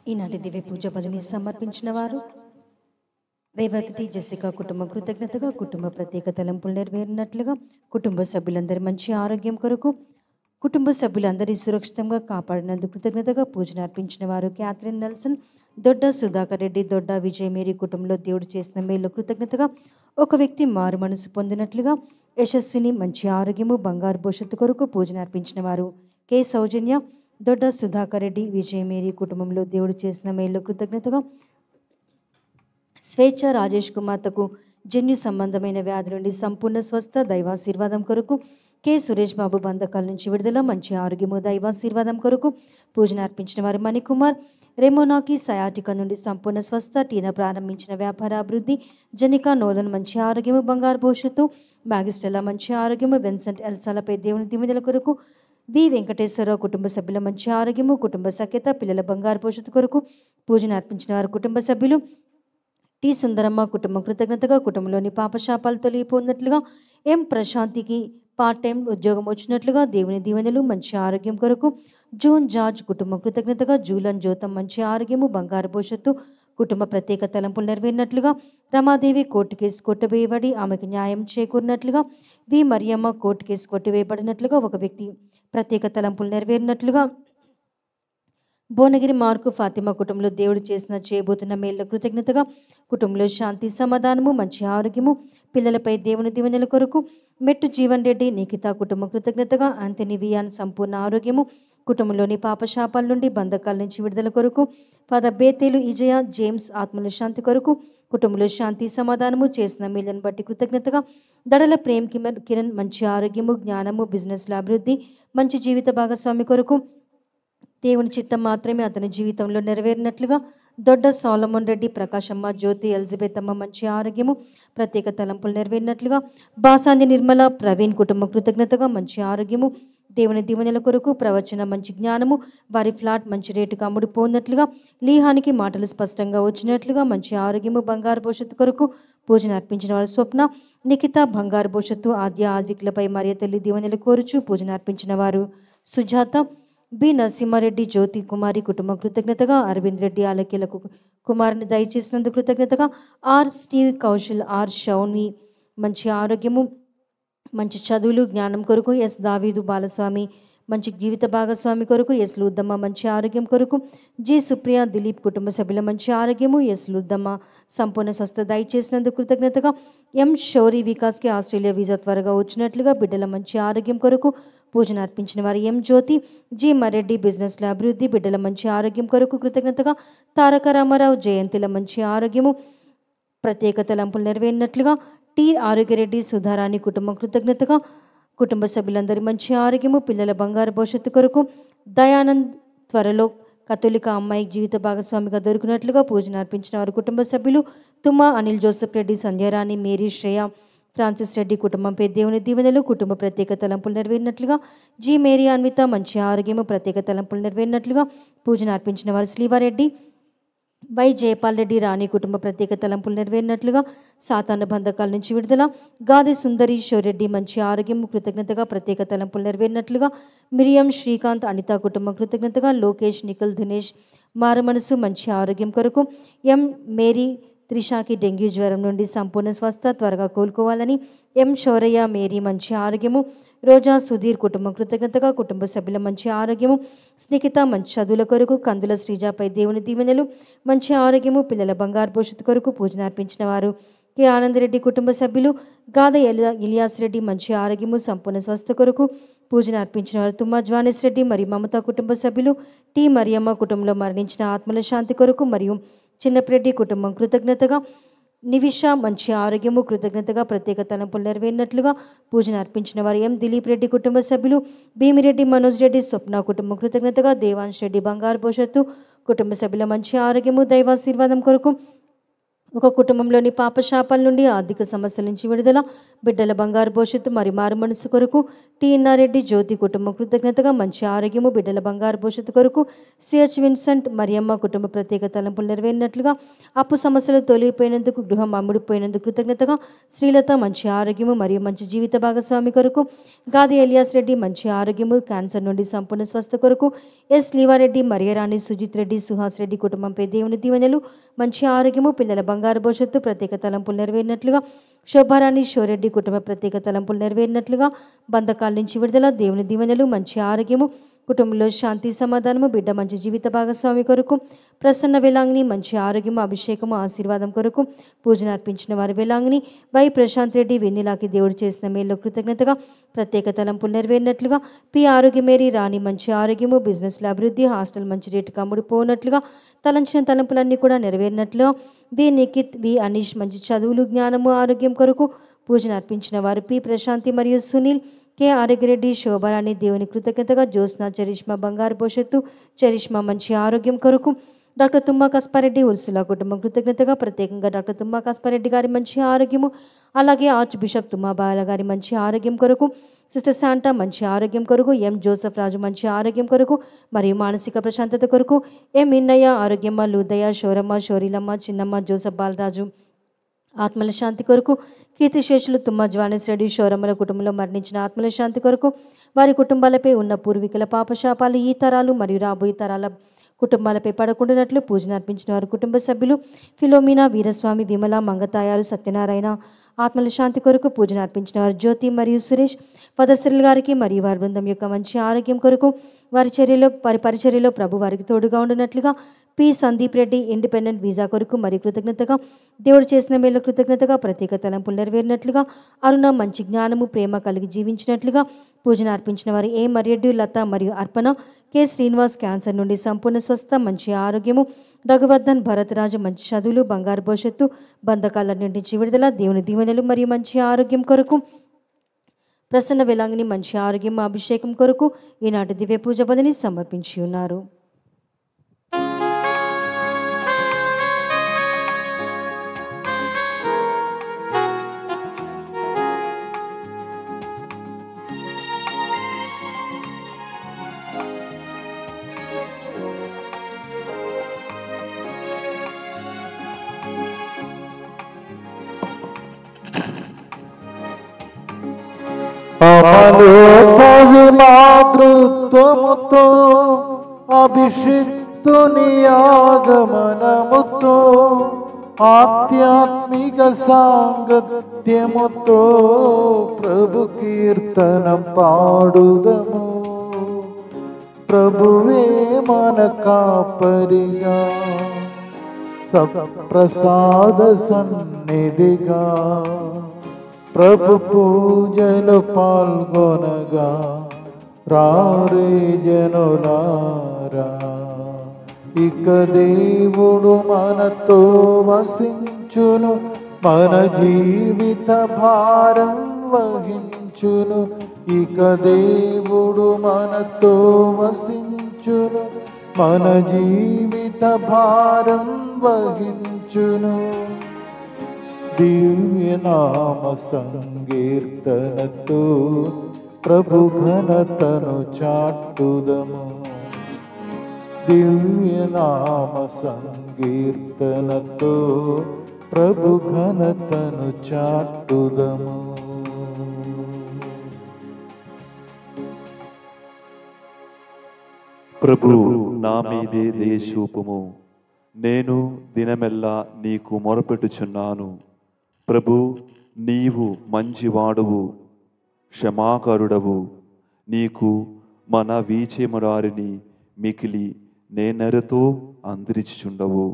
ఈనాటి దివ్య పూజ బలిని సమర్పించిన వారు రేవతి జెసికా కుటుంబ కృతజ్ఞతగా కుటుంబ ప్రత్యేక తలంపులు నెరవేరినట్లుగా కుటుంబ సభ్యులందరి మంచి ఆరోగ్యం కొరకు కుటుంబ సభ్యులందరి సురక్షితంగా కాపాడినందుకు కృతజ్ఞతగా పూజను అర్పించిన వారు క్యాథరిన్ నెల్సన్ దొడ్డ సుధాకర్ రెడ్డి దొడ్డ విజయ్ మేరీ కుటుంబంలో దేవుడు చేసిన మేలు కృతజ్ఞతగా ఒక వ్యక్తి మారు మనసు పొందినట్లుగా యశస్విని మంచి ఆరోగ్యము బంగారు భవిష్యత్తు కొరకు పూజను అర్పించిన వారు కె సౌజన్య దొడ్డ సుధాకర్ రెడ్డి విజయ్ మేరీ కుటుంబంలో దేవుడు చేసిన మేలు కృతజ్ఞతగా స్వేచ్ఛ రాజేష్ కుమార్తెకు జన్యు సంబంధమైన వ్యాధి నుండి సంపూర్ణ స్వస్థ దైవాశీర్వాదం కొరకు కె సురేష్ బాబు బంధకాల నుంచి విడుదల మంచి ఆరోగ్యము దైవాశీర్వాదం కొరకు పూజను అర్పించిన వారు మణికుమార్ రెమోనాకి సయాటిక నుండి సంపూర్ణ స్వస్థ టీన ప్రారంభించిన వ్యాపార అభివృద్ధి జనికా నోదన్ మంచి ఆరోగ్యము బంగారు భవిష్యత్తు మ్యాగిస్టెలా మంచి ఆరోగ్యము వెన్సెంట్ ఎల్సాలపై దేవుని దిమిదల కొరకు వి వెంకటేశ్వరరావు కుటుంబ సభ్యుల మంచి ఆరోగ్యము కుటుంబ సఖ్యత పిల్లల బంగారు భవిష్యత్తు కొరకు పూజను అర్పించిన వారు కుటుంబ సభ్యులు టి సుందరమ్మ కుటుంబం కృతజ్ఞతగా కుటుంబంలోని పాపశాపాలు తొలగిపోయినట్లుగా ఎం ప్రశాంతికి పార్ట్ టైం ఉద్యోగం వచ్చినట్లుగా దేవుని దీవెనలు మంచి ఆరోగ్యం కొరకు జూన్ జార్జ్ కుటుంబం కృతజ్ఞతగా జూలన్ జ్యోతం మంచి ఆరోగ్యము బంగారు భవిష్యత్తు కుటుంబ ప్రత్యేక తలంపులు నెరవేరినట్లుగా రమాదేవి కోర్టు కేసు కొట్టివేయబడి ఆమెకు న్యాయం చేకూరినట్లుగా వి మరియమ్మ కోర్టు కేసు కొట్టివేయబడినట్లుగా ఒక వ్యక్తి ప్రత్యేక తలంపులు నెరవేరినట్లుగా భువనగిరి మార్కు ఫాతిమా కుటుంబంలో దేవుడు చేసిన చేయబోతున్న మేళ్ళ కృతజ్ఞతగా కుటుంబంలో శాంతి సమాధానము మంచి ఆరోగ్యము పిల్లలపై దేవుని దీవెనల కొరకు మెట్టు జీవన్ రెడ్డి నిఖిత కుటుంబం కృతజ్ఞతగా ఆంథనీ వియాన్ సంపూర్ణ ఆరోగ్యము కుటుంబంలోని పాపశాపాల నుండి బంధకాల నుంచి విడుదల కొరకు పద బేతేలు ఇజయ జేమ్స్ ఆత్మల శాంతి కొరకు కుటుంబంలో శాంతి సమాధానము చేసిన మేళ్ళను బట్టి కృతజ్ఞతగా దడల ప్రేమ్ కిమర్ కిరణ్ మంచి ఆరోగ్యము జ్ఞానము బిజినెస్ల అభివృద్ధి మంచి జీవిత భాగస్వామి కొరకు దేవుని చిత్తం మాత్రమే అతని జీవితంలో నెరవేరినట్లుగా దొడ్డ సోలమన్ రెడ్డి ప్రకాశమ్మ జ్యోతి ఎలిజబెత్ అమ్మ మంచి ఆరోగ్యము ప్రత్యేక తలంపులు నెరవేరినట్లుగా బాసాంది నిర్మల ప్రవీణ్ కుటుంబం కృతజ్ఞతగా మంచి ఆరోగ్యము దేవుని దీవెనల కొరకు ప్రవచన మంచి జ్ఞానము వారి ఫ్లాట్ మంచి రేటుకు అమ్ముడుపోన్నట్లుగా లీహానికి మాటలు స్పష్టంగా వచ్చినట్లుగా మంచి ఆరోగ్యము బంగారు భవిష్యత్తు కొరకు పూజను అర్పించిన వారి స్వప్న నిఖిత బంగారు భవిష్యత్తు ఆద్య ఆదికులపై మరియ తల్లి దీవెనలు కోరుచు పూజను అర్పించిన వారు సుజాత బి నరసింహారెడ్డి జ్యోతి కుమారి కుటుంబం కృతజ్ఞతగా అరవింద్ రెడ్డి ఆలక్యలకు కుమారుని దయచేసినందుకు కృతజ్ఞతగా ఆర్ స్టీవ్ కౌశల్ ఆర్ షౌన్వి మంచి ఆరోగ్యము మంచి చదువులు జ్ఞానం కొరకు ఎస్ దావీదు బాలస్వామి మంచి జీవిత భాగస్వామి కొరకు ఎస్ లుద్దమ్మ మంచి ఆరోగ్యం కొరకు జి సుప్రియ దిలీప్ కుటుంబ సభ్యుల మంచి ఆరోగ్యము ఎస్ లుద్దమ్మ సంపూర్ణ స్వస్థ దయచేసినందుకు కృతజ్ఞతగా ఎం షౌరి వికాస్కి ఆస్ట్రేలియా వీసా త్వరగా వచ్చినట్లుగా బిడ్డల మంచి ఆరోగ్యం కొరకు పూజను అర్పించిన వారు ఎం జ్యోతి జి మరెడ్డి బిజినెస్ల అభివృద్ధి బిడ్డల మంచి ఆరోగ్యం కొరకు కృతజ్ఞతగా తారక రామారావు జయంతిల మంచి ఆరోగ్యము ప్రత్యేక తలంపులు నెరవేరినట్లుగా టి ఆరోగ్యరెడ్డి సుధారాణి కుటుంబం కృతజ్ఞతగా కుటుంబ సభ్యులందరి మంచి ఆరోగ్యము పిల్లల బంగారు భవిష్యత్తు కొరకు దయానంద్ త్వరలో కథోలిక అమ్మాయి జీవిత భాగస్వామిగా దొరికినట్లుగా పూజను అర్పించిన వారి కుటుంబ సభ్యులు తుమ్మా అనిల్ జోసెఫ్ రెడ్డి సంధ్యారాణి మేరీ శ్రేయ ఫ్రాన్సిస్ రెడ్డి కుటుంబంపై దేవుని దీవెనలు కుటుంబ ప్రత్యేక తలంపులు నెరవేరినట్లుగా జి మేరీ అన్విత మంచి ఆరోగ్యము ప్రత్యేక తలంపులు నెరవేరినట్లుగా పూజను అర్పించిన వారు శ్రీవారెడ్డి వై జయపాల్ రెడ్డి రాణి కుటుంబ ప్రత్యేక తలంపులు నెరవేరినట్లుగా సాతాను బంధకాల నుంచి విడుదల గాది సుందరి రెడ్డి మంచి ఆరోగ్యం కృతజ్ఞతగా ప్రత్యేక తలంపులు నెరవేరినట్లుగా మిరియం శ్రీకాంత్ అనిత కుటుంబం కృతజ్ఞతగా లోకేష్ నిఖిల్ దినేష్ మారమనసు మంచి ఆరోగ్యం కొరకు ఎం మేరీ త్రిషాకి డెంగ్యూ జ్వరం నుండి సంపూర్ణ స్వస్థ త్వరగా కోలుకోవాలని ఎం శౌరయ్య మేరీ మంచి ఆరోగ్యము రోజా సుధీర్ కుటుంబం కృతజ్ఞతగా కుటుంబ సభ్యుల మంచి ఆరోగ్యము స్నేహిత మంచి చదువుల కొరకు కందుల శ్రీజాపై దేవుని దీవెనలు మంచి ఆరోగ్యము పిల్లల బంగారు భవిష్యత్తు కొరకు పూజను అర్పించిన వారు కె ఆనందరెడ్డి కుటుంబ సభ్యులు గాద ఎలియా ఇలియాస్ రెడ్డి మంచి ఆరోగ్యము సంపూర్ణ స్వస్థ కొరకు పూజను అర్పించిన వారు తుమ్మా జ్వానేశ్ రెడ్డి మరియు మమతా కుటుంబ సభ్యులు టి మరియమ్మ కుటుంబంలో మరణించిన ఆత్మల శాంతి కొరకు మరియు చిన్నప్రెడ్డి కుటుంబం కృతజ్ఞతగా నివిష మంచి ఆరోగ్యము కృతజ్ఞతగా ప్రత్యేక తలంపులు నెరవేరినట్లుగా పూజను అర్పించిన వారు ఎం దిలీప్ రెడ్డి కుటుంబ సభ్యులు భీమిరెడ్డి మనోజ్ రెడ్డి స్వప్న కుటుంబం కృతజ్ఞతగా దేవాంశ్ రెడ్డి బంగారు భవిష్యత్తు కుటుంబ సభ్యుల మంచి ఆరోగ్యము దైవాశీర్వాదం కొరకు ఒక కుటుంబంలోని పాపశాపాల నుండి ఆర్థిక సమస్యల నుంచి విడుదల బిడ్డల బంగారు భవిష్యత్తు మరి మారు మనసు కొరకు టీఎన్ఆర్రెడ్డి జ్యోతి కుటుంబం కృతజ్ఞతగా మంచి ఆరోగ్యము బిడ్డల బంగారు భవిష్యత్తు కొరకు సిహెచ్ విన్సెంట్ మరియమ్మ కుటుంబ ప్రత్యేక తలంపులు నెరవేరినట్లుగా అప్పు సమస్యలు తొలగిపోయినందుకు గృహం అమ్ముడిపోయినందుకు కృతజ్ఞతగా శ్రీలత మంచి ఆరోగ్యము మరియు మంచి జీవిత భాగస్వామి కొరకు గాది ఎలియాస్ రెడ్డి మంచి ఆరోగ్యము క్యాన్సర్ నుండి సంపూర్ణ స్వస్థ కొరకు ఎస్ లీవారెడ్డి మరియరాణి సుజిత్ రెడ్డి సుహాస్ రెడ్డి కుటుంబంపై దేవుని దీవెనలు మంచి ఆరోగ్యము పిల్లల బంగారు భవిష్యత్తు ప్రత్యేక తలంపులు నెరవేరినట్లుగా శోభారాణి షోరెడ్డి కుటుంబ ప్రత్యేక తలంపులు నెరవేరినట్లుగా బంధకాల నుంచి విడుదల దేవుని దీవెనలు మంచి ఆరోగ్యము కుటుంబంలో శాంతి సమాధానము బిడ్డ మంచి జీవిత భాగస్వామి కొరకు ప్రసన్న వేలాంగిని మంచి ఆరోగ్యము అభిషేకము ఆశీర్వాదం కొరకు పూజను అర్పించిన వారి వేలాంగిని వై ప్రశాంత్ రెడ్డి వెన్నెలాకి దేవుడు చేసిన మేల్లో కృతజ్ఞతగా ప్రత్యేక తలంపులు నెరవేరినట్లుగా పి ఆరోగ్యమేరి రాణి మంచి ఆరోగ్యము బిజినెస్ల అభివృద్ధి హాస్టల్ మంచి రేటుకు అమ్ముడుపోనట్లుగా తలంచిన తలంపులన్నీ కూడా నెరవేరినట్లుగా వి నిఖిత్ వి అనీష్ మంచి చదువులు జ్ఞానము ఆరోగ్యం కొరకు పూజను అర్పించిన వారు పి ప్రశాంతి మరియు సునీల్ కె ఆరోగ్యరెడ్డి శోభరాణి దేవుని కృతజ్ఞతగా జ్యోత్స్న చరిష్మా బంగారు భవిష్యత్తు చరిష్మా మంచి ఆరోగ్యం కొరకు డాక్టర్ తుమ్మా కస్పారెడ్డి ఉర్సుల కుటుంబం కృతజ్ఞతగా ప్రత్యేకంగా డాక్టర్ తుమ్మా కస్పారెడ్డి గారి మంచి ఆరోగ్యము అలాగే ఆర్చ్ బిషప్ తుమ్మా బాల గారి మంచి ఆరోగ్యం కొరకు సిస్టర్ శాంటా మంచి ఆరోగ్యం కొరకు ఎం జోసఫ్ రాజు మంచి ఆరోగ్యం కొరకు మరియు మానసిక ప్రశాంతత కొరకు ఎం ఇన్నయ్య ఆరోగ్యమ్మ లూదయ్య శౌరమ్మ శౌరిలమ్మ చిన్నమ్మ జోసఫ్ బాలరాజు ఆత్మల శాంతి కొరకు కీర్తిశేషులు తుమ్మ జ్వానేశ్ రెడ్డి శౌరమ్మల కుటుంబంలో మరణించిన ఆత్మల శాంతి కొరకు వారి కుటుంబాలపై ఉన్న పూర్వీకుల పాపశాపాలు ఈ తరాలు మరియు రాబోయే తరాల కుటుంబాలపై పడకుండానట్లు పూజను అర్పించిన వారి కుటుంబ సభ్యులు ఫిలోమినా వీరస్వామి విమల మంగతాయారు సత్యనారాయణ ఆత్మల శాంతి కొరకు పూజను అర్పించిన వారు జ్యోతి మరియు సురేష్ పదశ్రీల గారికి మరియు వారి బృందం యొక్క మంచి ఆరోగ్యం కొరకు వారి చర్యలో వారి పరిచర్యలో ప్రభు వారికి తోడుగా ఉండినట్లుగా P Sandeep Reddy independent visa కొరకు మరియు కృతజ్ఞతగా దేవుడు చేసిన మేలు కృతజ్ఞతగా ప్రత్యేక తలంపులు నెరవేరినట్లుగా అరుణ మంచి జ్ఞానము ప్రేమ కలిగి జీవించినట్లుగా పూజను అర్పించిన వారి ఏ మర్యడ్డు లత మరియు అర్పణ కె శ్రీనివాస్ క్యాన్సర్ నుండి సంపూర్ణ స్వస్థ మంచి ఆరోగ్యము రఘువర్ధన్ భరతరాజు మంచి చదువులు బంగారు భవిష్యత్తు బంధకాల నుండి విడుదల దేవుని దీవెనలు మరియు మంచి ఆరోగ్యం కొరకు ప్రసన్న వెలాంగిని మంచి ఆరోగ్యం అభిషేకం కొరకు ఈనాటి దివ్య పూజ పదని సమర్పించి ఉన్నారు అమలోపవి మాతృత్వముతో అభిషిక్తుని ఆగమనముతో ఆధ్యాత్మిక సాంగత్యముతో ప్రభు కీర్తనం పాడుదము ప్రభువే మన కాపరిగా సప్రసాద సన్నిధిగా ప్రభు పూజలు పాల్గొనగా రారే జనులారా ఇక దేవుడు మనతో వసించును మన జీవిత భారం వహించును ఇక దేవుడు మనతో వసించును మన జీవిత భారం వహించును దివ్యనామ సంకీర్తనతో ప్రభు ఘనతను చాటుదము దివ్యనామ సంకీర్తనతో ప్రభు ఘనతను చాటుదము ప్రభు నా మీదే దేశూపము నేను దినమెల్లా నీకు మొరపెట్టుచున్నాను ప్రభు నీవు మంచివాడువు క్షమాకరుడవు నీకు మన వీచేమురారిని మికిలి నేనెరతో అందిరిచుచుండవు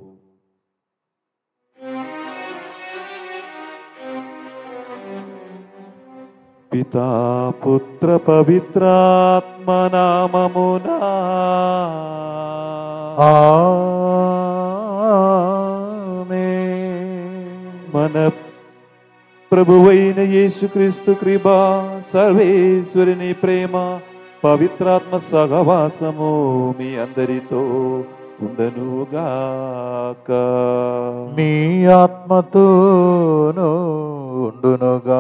పితా పుత్ర పవిత్రాత్మ నామమునా ఆమేన్. మన ప్రభువైన యేసుక్రీస్తు కృప సర్వేశ్వరుని ప్రేమ పవిత్రాత్మ సహవాసము మీ అందరితో ఉండనుగాక మీ ఆత్మతోనూ ఉండునుగాక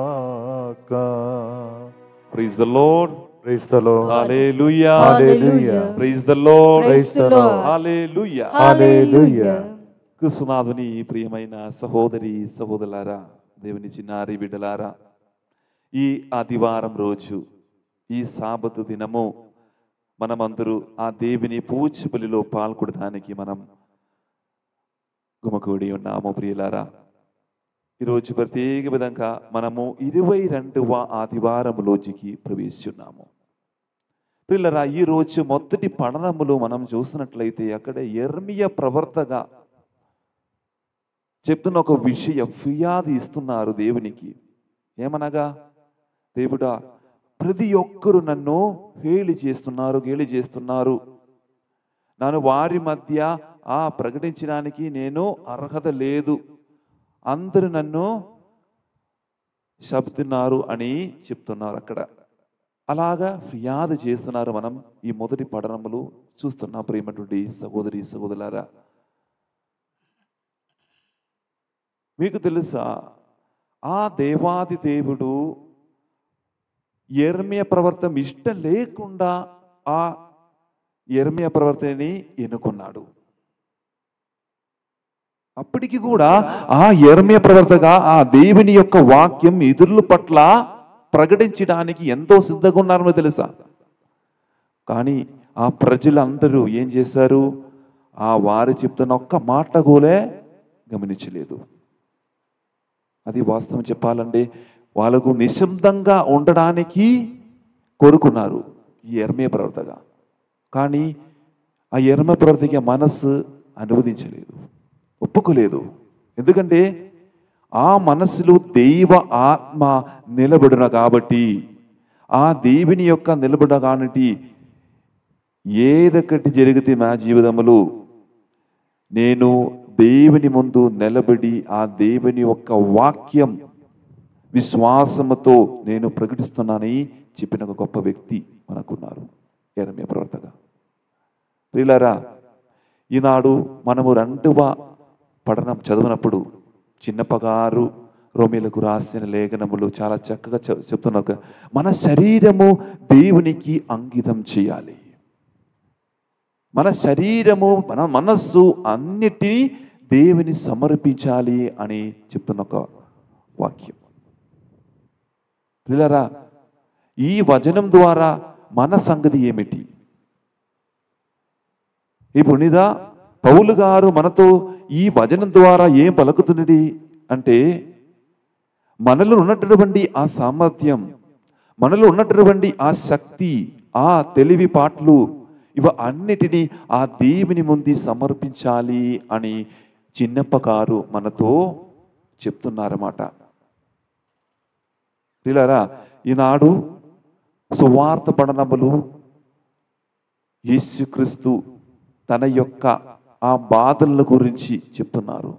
ప్రైజ్ ద లార్డ్ క్రీస్తులో hallelujah hallelujah. Praise the lord Praise the Lord. Hallelujah hallelujah. క్రిస్తునాథుని ప్రియమైన సహోదరి సహోదరులారా దేవుని చిన్నారి బిడ్డలారా ఈ ఆదివారం రోజు ఈ సాబతు దినము మనమందరూ ఆ దేవుని పూచబలిలో పాల్గొనడానికి మనం గుమకూడి ఉన్నాము ప్రియులారా ఈరోజు ప్రత్యేక విధంగా మనము ఇరవై రెండవ ఆదివారములోకి ప్రవేశిస్తున్నాము పిల్లరా ఈ రోజు మొదటి పఠనములో మనం చూసినట్లయితే అక్కడ ఎర్మియ ప్రవర్తగా చెప్తున్న ఒక విషయం ఫిర్యాదు ఇస్తున్నారు దేవునికి ఏమనగా దేవుడా ప్రతి ఒక్కరు నన్ను హేళి చేస్తున్నారు గేలి చేస్తున్నారు నన్ను వారి మధ్య ఆ ప్రకటించడానికి నేను అర్హత లేదు అందరూ నన్ను శబ్దున్నారు అని చెప్తున్నారు అక్కడ అలాగా ఫిర్యాదు చేస్తున్నారు మనం ఈ మొదటి పఠనములు చూస్తున్నాం ప్రేమటువంటి సహోదరి సహోదరులారా మీకు తెలుసా ఆ దేవాది దేవుడు ఎర్మియ ప్రవర్తన ఇష్టం లేకుండా ఆ ఎర్మియ ప్రవర్తనని ఎన్నుకున్నాడు అప్పటికి కూడా ఆ ఎర్మియ ప్రవర్తగా ఆ దేవుని యొక్క వాక్యం ఇతరుల పట్ల ప్రకటించడానికి ఎంతో సిద్ధంగా ఉన్నారో తెలుసా కానీ ఆ ప్రజలందరూ ఏం చేశారు ఆ వారు చెప్తున్న ఒక్క మాట గోలే గమనించలేదు అది వాస్తవం చెప్పాలంటే వాళ్ళకు నిశ్శబ్దంగా ఉండడానికి కోరుకున్నారు ఈ ఎర్మే ప్రవర్తగా కానీ ఆ ఎర్మ ప్రవర్తకి మనస్సు అనువదించలేదు ఒప్పుకోలేదు ఎందుకంటే ఆ మనస్సులో దైవ ఆత్మ నిలబడిన కాబట్టి ఆ దేవుని యొక్క నిలబడిన కాబట్టి ఏదొకటి జరిగితే మా జీవితంలో నేను దేవుని ముందు నిలబడి ఆ దేవుని యొక్క వాక్యం విశ్వాసముతో నేను ప్రకటిస్తున్నానని చెప్పిన ఒక గొప్ప వ్యక్తి మనకున్నారు ఎరమే ప్రవర్తగా ప్రియులారా ఈనాడు మనము రెండవ పఠనం చదివినప్పుడు చిన్నప్పగారు రోమిలకు రాసిన లేఖనములు చాలా చక్కగా చె- చెప్తున్నారు కదా. మన శరీరము దేవునికి అంకితం చేయాలి మన శరీరము మన మనస్సు అన్నిటినీ దేవుని సమర్పించాలి అని చెప్తున్న ఒక వాక్యం పిల్లరా ఈ వచనం ద్వారా మన సంగతి ఏమిటి ఇప్పుడు నిదా పౌలు గారు మనతో ఈ వచనం ద్వారా ఏం పలుకుతున్నది అంటే మనలో ఉన్నటువంటి ఆ సామర్థ్యం మనలో ఉన్నటువంటి ఆ శక్తి ఆ తెలివి పాటలు ఇవ అన్నిటినీ ఆ దేవుని ముందు సమర్పించాలి అని చిన్నప్ప గారు మనతో చెప్తున్నారన్నమాట పిల్లరా ఈనాడు సువార్త పఠనములు యేసుక్రీస్తు తన యొక్క ఆ బాధల గురించి చెప్తున్నారు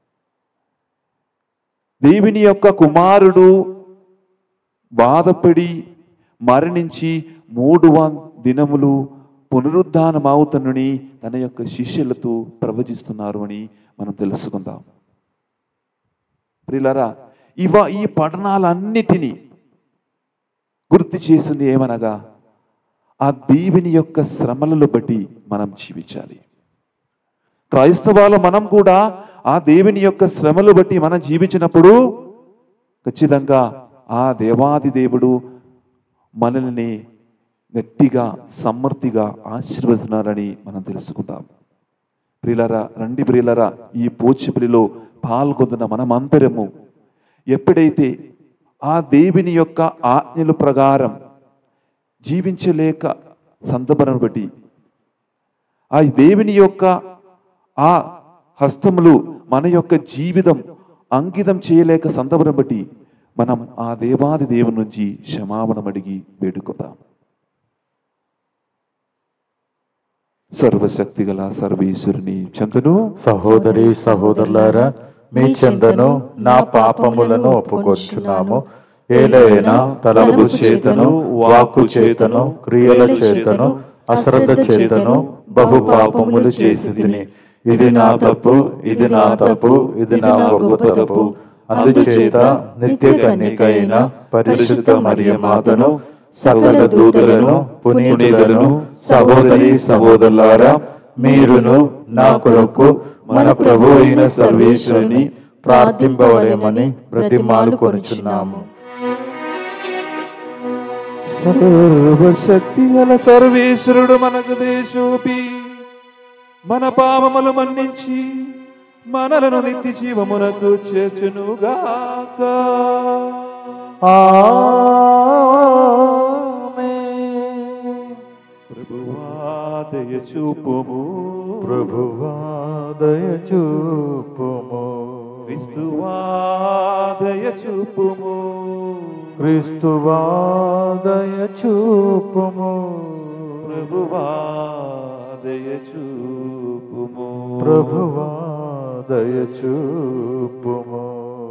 దేవుని యొక్క కుమారుడు బాధపడి మరణించి మూడు వం- దినములు పునరుద్ధానమవుతనని తన యొక్క శిష్యులతో ప్రవచిస్తున్నారు అని మనం తెలుసుకుందాం ప్రియులరా ఇవ ఈ పఠనాలన్నిటినీ గుర్తు చేసింది ఏమనగా ఆ దేవుని యొక్క శ్రమలను బట్టి మనం జీవించాలి క్రైస్తవాలు మనం కూడా ఆ దేవుని యొక్క శ్రమలు బట్టి మనం జీవించినప్పుడు ఖచ్చితంగా ఆ దేవాది దేవుడు మనల్ని గట్టిగా సమర్థిగా ఆశీర్వదిస్తున్నారని మనం తెలుసుకుందాం ప్రియులరా రండి ప్రియులరా ఈ పోచిపిలిలో పాల్గొందున్న మనమంతరము ఎప్పుడైతే ఆ దేవుని యొక్క ఆజ్ఞల ప్రకారం జీవించలేక సందర్భను బట్టి ఆ దేవుని యొక్క ఆ హస్తములు మన యొక్క జీవితం అంకితం చేయలేక సందర్భం బట్టి మనం ఆ దేవాది దేవుని నుంచి క్షమాపణం అడిగి వేడుకుందాం సర్వశక్తి గల సర్వేశ్వరుని చెంతను సహోదరి సహోదరులారా మీ చెందను నా పాపములను ఒప్పుకొచ్చున్నాము ఏలైనా తలపు చేతను వాక్కు చేతను క్రియల చేతను అశ్రద్ధ చేతను బహు పాపములు చేసి తిని ఇది నా తప్పు ఇది నా తప్పు ఇది నా గొప్ప తప్పు అందుచేత నిత్య కన్యకైన పరిశుద్ధ మరియ మాతను సకల దూతలను పునీతులను సహోదరి సహోదరులారా మీరును నా కొరకు మన ప్రభు అయిన సర్వేశ్వరుని ప్రార్థింపవలేమని ప్రతిమాలు కొనుచున్నాము సర్వశక్తి గల సర్వేశ్వరుడు మనకు దేశోపి మన పాపములు మన్నించి మనలను నిత్య జీవమునకు చేర్చునుగాక ప్రభువా దయ చూపుము ప్రభువా దయ చూపుము క్రీస్తువా దయ చూపుము క్రీస్తువా దయ చూపుము ప్రభువా దయ చూపుము ప్రభువా దయ చూపుము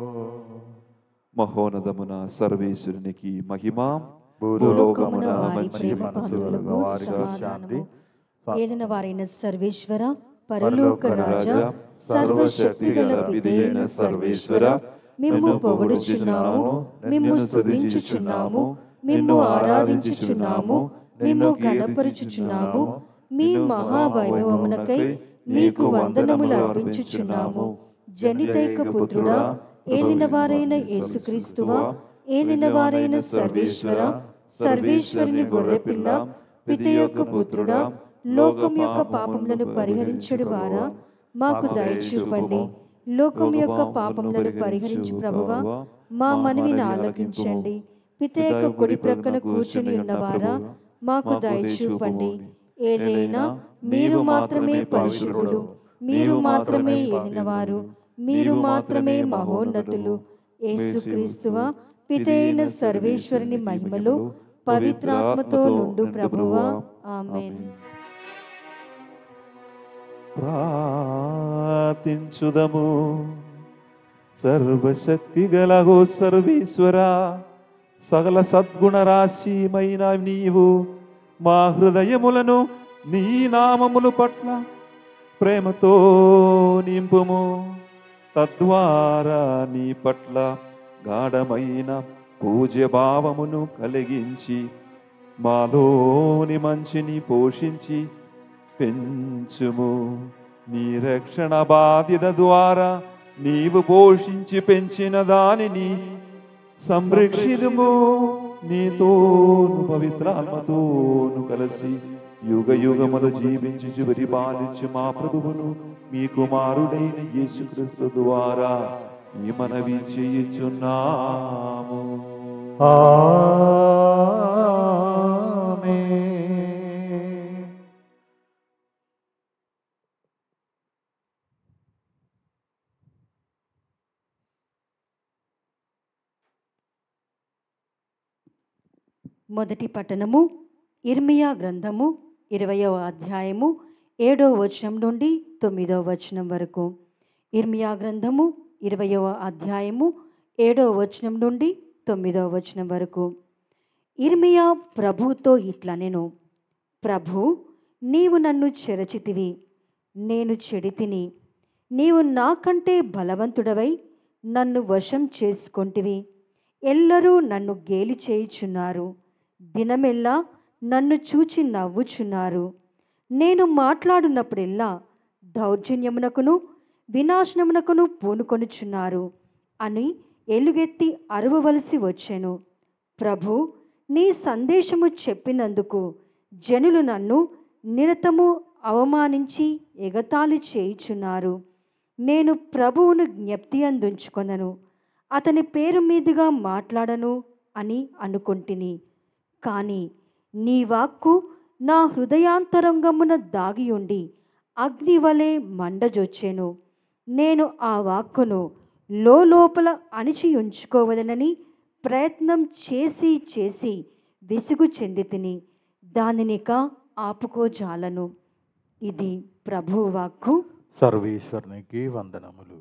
మహోన్నతమున సర్వేశ్వరునికి మహిమ భూలోకమున వారి మంచి ప్రేమ మనసులకు పాత్రలకు వారిగా శాంతి సమాధానము ఏలిన వారైన సర్వేశ్వర పరలోక పరలోక రాజా రాజా, సర్వశక్తి గల పిదైన సర్వేశ్వర మిమ్ము పొగడుచున్నాము మిమ్ము స్తుతించుచున్నాము మిమ్ము ఆరాధించుచున్నాము మిమ్ము ఘనపరుచుచున్నాము మీ మహావైభవమునకై మీకు వందనములు అర్పించుచున్నాము జనితైక పుత్రుడా ఏలిన వారైన యేసుక్రీస్తువా ఏలిన వారైన సర్వేశ్వర సర్వేశ్వరుని గొర్రెపిల్ల పిత యొక్క పుత్రుడా లోకం యొక్క పాపములను పరిహరించడు వారా మాకు దయచూపండి లోకం యొక్క పాపములను పరిహరించు ప్రభువా మా మనవిని ఆలకించండి పిత యొక్క కుడి ప్రక్కన కూర్చుని ఉన్నవారా మాకు దయచూపండి ఏలైనా మీరు మాత్రమే పరిశుద్ధులు మీరు మాత్రమే ఏలినవారు మీరు మాత్రమే మహోన్నతులు యేసుక్రీస్తువా పితైన సర్వేశ్వరుని మహిమలో పవిత్రాత్మతో నుండు ప్రభువా ఆమేన్ ప్రార్థించుదము సర్వశక్తి గలగో సర్వేశ్వర సకల సద్గుణ రాశిమైన నీవు మా హృదయములను నీ నామములు పట్ల ప్రేమతో నింపుము తద్వారా నీ పట్ల గాఢమైన పూజ్య భావమును కలిగించి మాలోని మంచిని పోషించి పెంచుము నీ రక్షణ బాధ్యత ద్వారా నీవు పోషించి పెంచిన దానిని సంరక్షితుము నీతోను పవిత్రాత్మతోను కలిసి యుగ యుగములు జీవించి చివరి పాలించి మా ప్రభువును మీ కుమారుడైన యేసుక్రీస్తు ద్వారా ఈ మనవి చేయుచున్నాము ఆమేన్ మొదటి పట్టణము ఇర్మియా గ్రంథము ఇరవయవ అధ్యాయము ఏడవ వచనం నుండి తొమ్మిదవ వచనం వరకు ఇర్మియా గ్రంథము ఇరవయవ అధ్యాయము ఏడవ వచనం నుండి తొమ్మిదవ వచనం వరకు ఇర్మియా ప్రభుతో ఇట్లా నేను ప్రభు నీవు నన్ను చెరచితివి నేను చెడితిని నీవు నాకంటే బలవంతుడవై నన్ను వశం చేసుకొంటివి ఎల్లరూ నన్ను గేలి చేయుచున్నారు దినమెల్లా నన్ను చూచి నవ్వుచున్నారు నేను మాట్లాడున్నప్పుడెల్లా దౌర్జన్యమునకును వినాశనమునకును పూనుకొనుచున్నారు అని ఎలుగెత్తి అరవవలసి వచ్చెను ప్రభు నీ సందేశము చెప్పినందుకు జనులు నన్ను నిరతము అవమానించి ఎగతాళి చేయుచున్నారు నేను ప్రభువును జ్ఞప్తి అందుంచుకొనను అతని పేరు మీదుగా మాట్లాడను అని అనుకొంటిని కానీ నీ వాక్కు నా హృదయాంతరంగమున దాగి ఉండి అగ్ని వలె మండజొచ్చెను నేను ఆ వాక్కును లోపల అణిచి ఉంచుకోవలనని ప్రయత్నం చేసి చేసి విసుగు చెంది తిని దానినిక ఆపుకోజాలను ఇది ప్రభు వాక్కు సర్వేశ్వరునికి వందనములు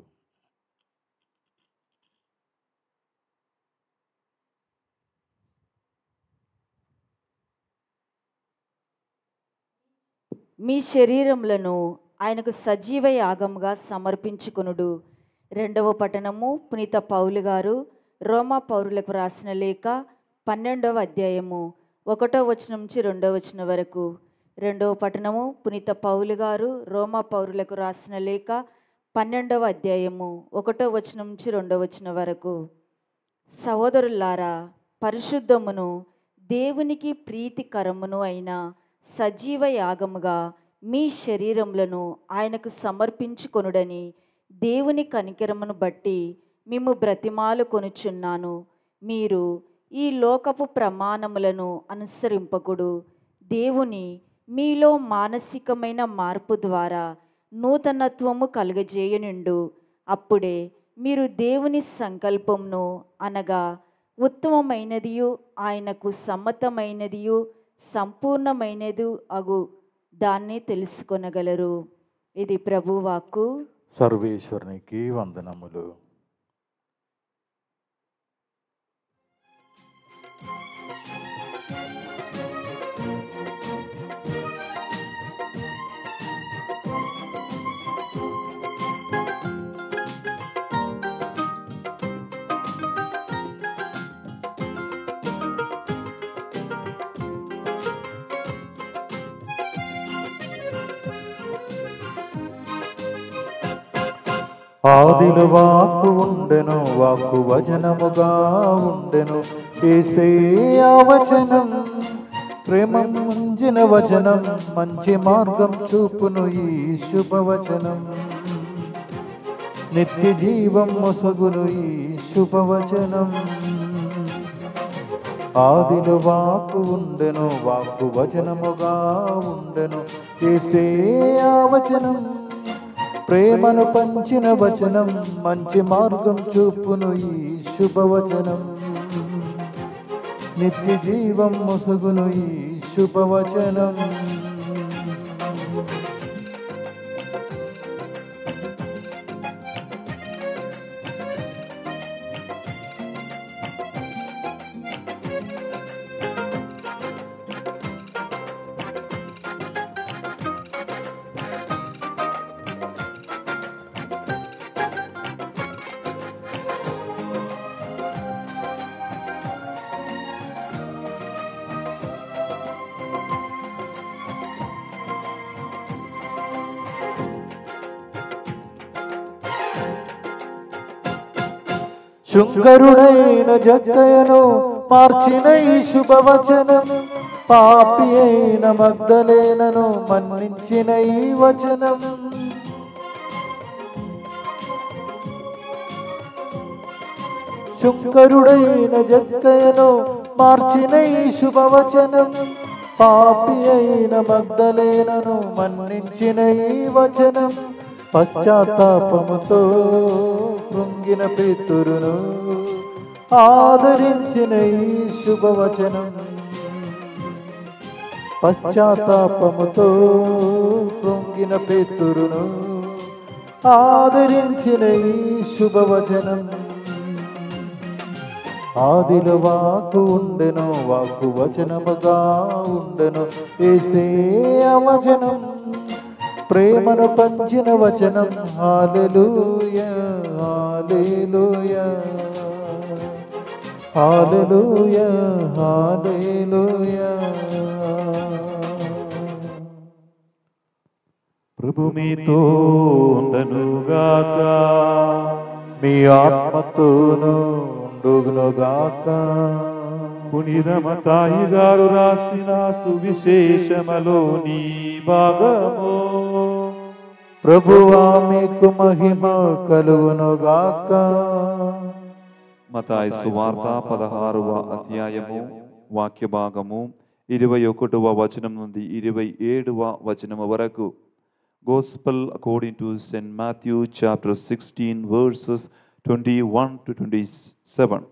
మీ శరీరములను ఆయనకు సజీవ యాగముగా సమర్పించుకొనుడు రెండవ పట్టణము పునీత పౌలు గారు రోమా పౌరులకు రాసిన లేఖ పన్నెండవ అధ్యాయము ఒకటో వచనం నుంచి రెండో వచనం వరకు రెండవ పట్టణము పునీత పౌలు గారు రోమా పౌరులకు రాసిన లేఖ పన్నెండవ అధ్యాయము ఒకటో వచనం నుంచి రెండో వచనం వరకు సహోదరులారా పరిశుద్ధమును దేవునికి ప్రీతికరమును అయిన సజీవ యాగముగా మీ శరీరములను ఆయనకు సమర్పించుకొనుడని దేవుని కనికరమును బట్టి మేము బ్రతిమాలు కొనుచున్నాను మీరు ఈ లోకపు ప్రమాణములను అనుసరింపకుడు దేవుని మీలో మానసికమైన మార్పు ద్వారా నూతనత్వము కలుగజేయనుండు అప్పుడే మీరు దేవుని సంకల్పంను అనగా ఉత్తమమైనదియు ఆయనకు సమ్మతమైనదియు సంపూర్ణమైనది అగు దాన్ని తెలుసుకొనగలరు ఇది ప్రభువాక్కు సర్వేశ్వరునికి వందనములు ఆదిలు వాక్కు ఉండెను వాక్కు వచనముగా ఉండెను ఏసే ఆ వచనం ప్రేమ ముంచిన వచనం మంచి మార్గం చూపును ఈ శుభవచనం నిత్య జీవం మొసగును ఈ శుభవచనం ఆదిలో వాక్కు ఉండెను వాక్కు వచనముగా ఉండెను ఏసే ఆ వచనం ప్రేమను పంచిన వచనం మంచి మార్గం చూపును ఈ శుభవచనం నిత్య జీవం ముసుగును ఈ శుభవచనం శుంకరుడైన జక్కయను మార్చిన ఈ శుభవచనం పాపి అయిన మగ్ధలేనను మన్నించిన ఈ వచనం శుంకరుడైన జక్కయను మార్చిన ఈ శుభవచనం పాపి అయిన మగ్ధలేనను మన్నించిన ఈ వచనం పశ్చాత్తాపముతో కృంగిన పేతురును ఆదరించిన ఈ శుభవచనం పశ్చాత్తాపముతో కృంగిన పేతురును ఆదరించిన ఈ శుభవచనం ఆదిలో వాకు ఉండెను వాకు వచనముగా ఉండెను ఏసే ఆ వచనం ప్రేమను పంచిన వచనం హాలెలూయ హాలెలూయ హాలెలూయ హాలెలూయ ప్రభు మీతో ఉండనుగాక మీ ఆత్మతోను ఉండుగునుగాక పునీత మతాయి గారు రాసిన సువిశేషమలోని భాగము ప్రభువా మీకు మహిమ కలుగునుగాక మతాయి సువార్త పదహారవ అధ్యాయము వాక్య భాగము ఇరవై ఒకటవ వచనం నుండి ఇరవై ఏడవ వచనము వరకు gospel according to Saint Matthew chapter sixteen verses twenty one to twenty seven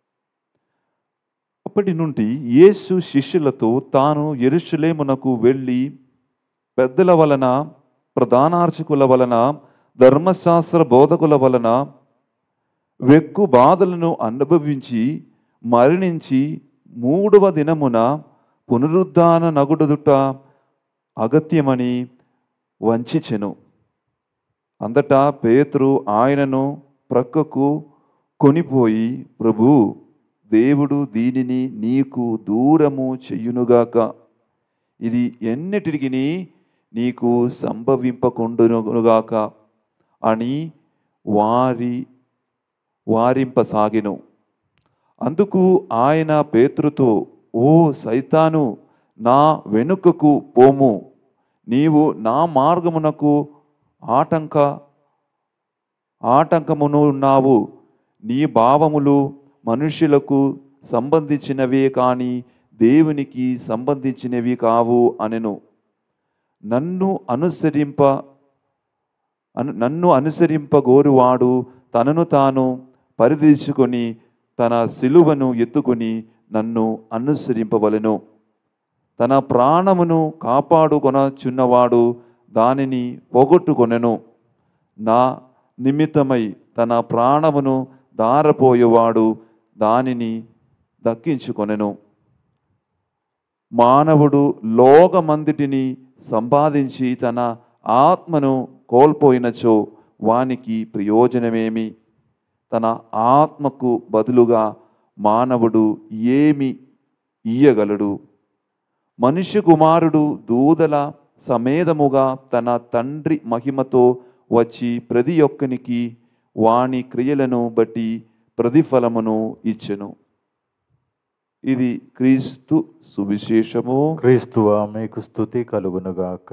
అప్పటి నుండి యేసు శిష్యులతో తాను ఎరుషలేమునకు వెళ్ళి పెద్దల వలన ప్రధానార్చకుల వలన ధర్మశాస్త్ర బోధకుల వలన వెక్కు బాధలను అనుభవించి మరణించి మూడవ దినమున పునరుద్ధాన నగుడుదుట అగత్యమని వంచెను అంతటా పేతురు ఆయనను ప్రక్కకు కొనిపోయి ప్రభు దేవుడు దీనిని నీకు దూరము చెయ్యునుగాక ఇది ఎన్నిటికి నీకు సంభవింపకుండునుగాక అని వారి వారింపసాగెను అందుకు ఆయన పేతురుతో ఓ సైతాను నా వెనుకకు పోము నీవు నా మార్గమునకు ఆటంక ఆటంకమును ఉన్నావు నీ భావములు మనుష్యులకు సంబంధించినవే కానీ దేవునికి సంబంధించినవి కావు అనెను నన్ను అనుసరింప అను నన్ను అనుసరింపగోరువాడు తనను తాను పరిదీర్చుకొని తన సిలువను ఎత్తుకొని నన్ను అనుసరింపవలెను తన ప్రాణమును కాపాడుకొనచున్నవాడు దానిని పోగొట్టుకొనెను నా నిమిత్తమై తన ప్రాణమును దారపోయేవాడు దానిని దక్కించుకొనెను మానవుడు లోకమందిటిని సంపాదించి తన ఆత్మను కోల్పోయినచో వానికి ప్రయోజనమేమి తన ఆత్మకు బదులుగా మానవుడు ఏమి ఇయ్యగలడు మనుష్య కుమారుడు దూదల సమేతముగా తన తండ్రి మహిమతో వచ్చి ప్రతి ఒక్కనికి వాని క్రియలను బట్టి ప్రతిఫలమును ఇచ్చెను ఇది క్రీస్తు సువిశేషము క్రీస్తువా మీకు స్థుతి కలుగునుగాక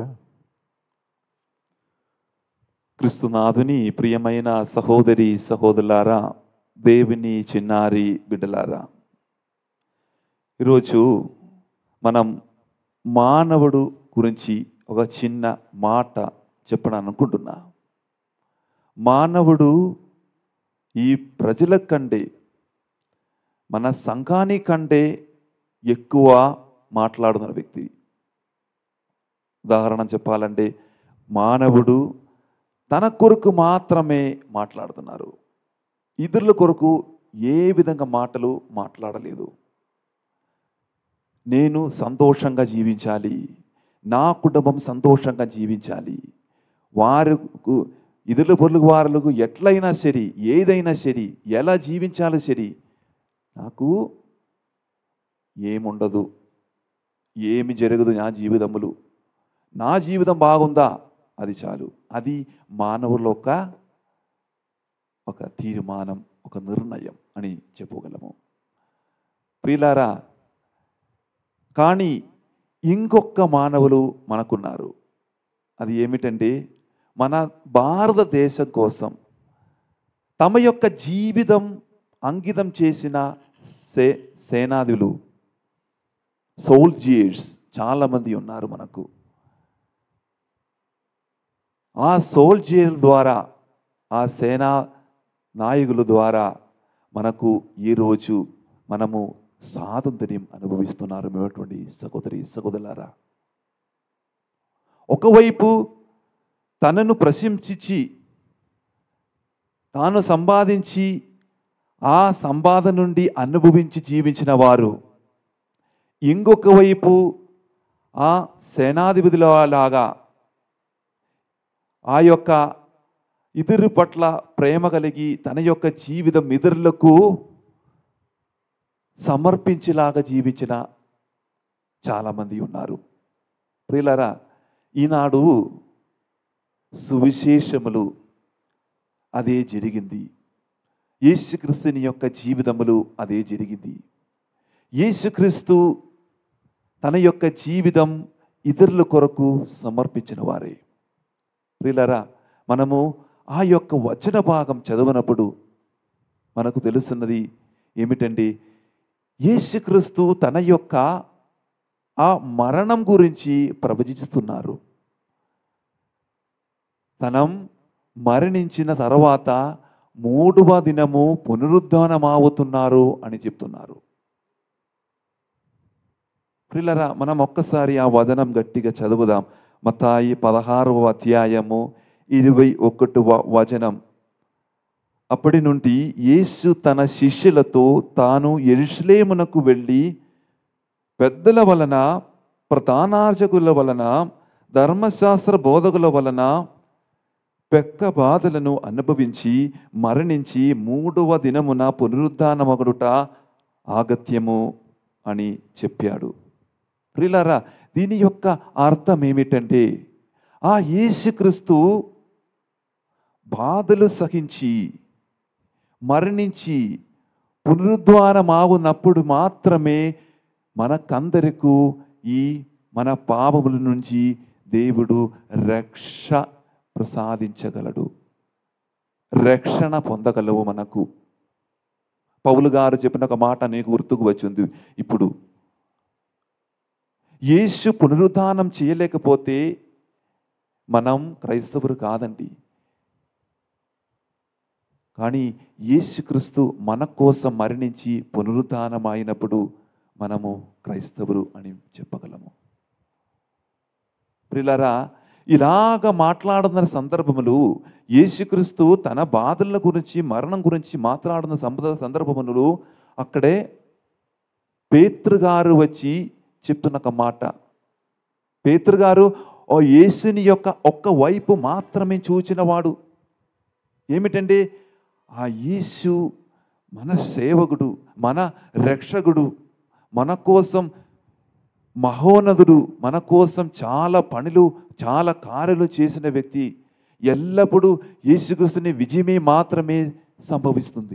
క్రిస్తునాథుని ప్రియమైన సహోదరి సహోదరులారా దేవుని చిన్నారి బిడ్డలారా ఈరోజు మనం మానవుడు గురించి ఒక చిన్న మాట చెప్పడం అనుకుంటున్నా మానవుడు ఈ ప్రజల కంటే మన సంఘాని కంటే ఎక్కువ మాట్లాడుతున్న వ్యక్తి ఉదాహరణ చెప్పాలంటే మానవుడు తన కొరకు మాత్రమే మాట్లాడుతున్నారు ఇతరుల కొరకు ఏ విధంగా మాటలు మాట్లాడలేదు నేను సంతోషంగా జీవించాలి నా కుటుంబం సంతోషంగా జీవించాలి వారికి ఇతరుల పొరుగు వారులకు ఎట్లయినా సరి ఏదైనా సరి ఎలా జీవించాలో సరి నాకు ఏముండదు ఏమి జరగదు నా జీవితములు నా జీవితం బాగుందా అది చాలు అది మానవుల ఒక ఒక తీర్మానం ఒక నిర్ణయం అని చెప్పగలము ప్రియులారా కానీ ఇంకొక మానవులు మనకున్నారు అది ఏమిటంటే మన భారతదేశం కోసం తమ యొక్క జీవితం అంకితం చేసిన సే సేనాదులు సోల్జియర్స్ చాలామంది ఉన్నారు మనకు ఆ సోల్జియర్ ద్వారా ఆ సేనా నాయకుల ద్వారా మనకు ఈరోజు మనము స్వాతంత్ర్యం అనుభవిస్తున్నారు సహోదరి సహోదరులారా ఒకవైపు తనను ప్రశంసించి తాను సంపాదించి ఆ సంపాదన నుండి అనుభవించి జీవించిన వారు ఇంకొక వైపు ఆ సేనాధిపతుల లాగా ఆ యొక్క ఇతరు పట్ల ప్రేమ కలిగి తన యొక్క జీవితం ఇతరులకు సమర్పించేలాగా జీవించిన చాలామంది ఉన్నారు ప్రియులరా ఈనాడు సువిశేషములు అదే జరిగింది యేసుక్రీస్తుని యొక్క జీవితములు అదే జరిగింది యేసుక్రీస్తు తన యొక్క జీవితం ఇతరుల కొరకు సమర్పించిన వారే ప్రియులరా మనము ఆ యొక్క వచన భాగం చదవనప్పుడు మనకు తెలుస్తున్నది ఏమిటంటే యేసుక్రీస్తు తన యొక్క ఆ మరణం గురించి ప్రవచిస్తున్నారు తనం మరణించిన తర్వాత మూడవ దినము పునరుద్ధానమావుతున్నారు అని చెప్తున్నారు ప్రిల్లరా మనం ఒక్కసారి ఆ వదనం గట్టిగా చదువుదాం మతాయి పదహారవ అధ్యాయము ఇరవై ఒకటవ వచనం అప్పటి నుండి యేసు తన శిష్యులతో తాను ఎరుషలేమునకు వెళ్ళి పెద్దల వలన ప్రధానార్చకుల వలన ధర్మశాస్త్ర బోధకుల వలన పెక్క బాధలను అనుభవించి మరణించి మూడవ దినమున పునరుద్ధానమగుడుట ఆగత్యము అని చెప్పాడు ప్రిలారా దీని యొక్క అర్థం ఏమిటంటే ఆ యేసుక్రీస్తు బాధలు సహించి మరణించి పునరుద్ధానమావునప్పుడు మాత్రమే మనకందరకు ఈ మన పాపముల నుంచి దేవుడు రక్ష ప్రసాదించగలడు రక్షణ పొందగలవు మనకు పౌలు గారు చెప్పిన ఒక మాట నీకు గుర్తుకు వచ్చింది ఇప్పుడు యేసు పునరుద్ధానం చేయలేకపోతే మనం క్రైస్తవులు కాదండి కానీ యేసుక్రీస్తు మన కోసం మరణించి పునరుద్ధానమైనప్పుడు మనము క్రైస్తవులు అని చెప్పగలము ప్రిలరా ఇలాగ మాట్లాడుతున్న సందర్భములు యేసుక్రీస్తు తన బాధల గురించి మరణం గురించి మాట్లాడుతున్న సంపద సందర్భములు అక్కడే పేతృగారు వచ్చి చెప్తున్న ఒక మాట పేతృగారు ఓ యేసుని యొక్క ఒక్క వైపు మాత్రమే చూచినవాడు ఏమిటంటే ఆ యేసు మన సేవకుడు మన రక్షకుడు మన కోసం మహోన్నతుడు మన కోసం చాలా పనులు చాలా కార్యాలు చేసిన వ్యక్తి ఎల్లప్పుడూ యేసుక్రీస్తుని విజయమే మాత్రమే సంభవిస్తుంది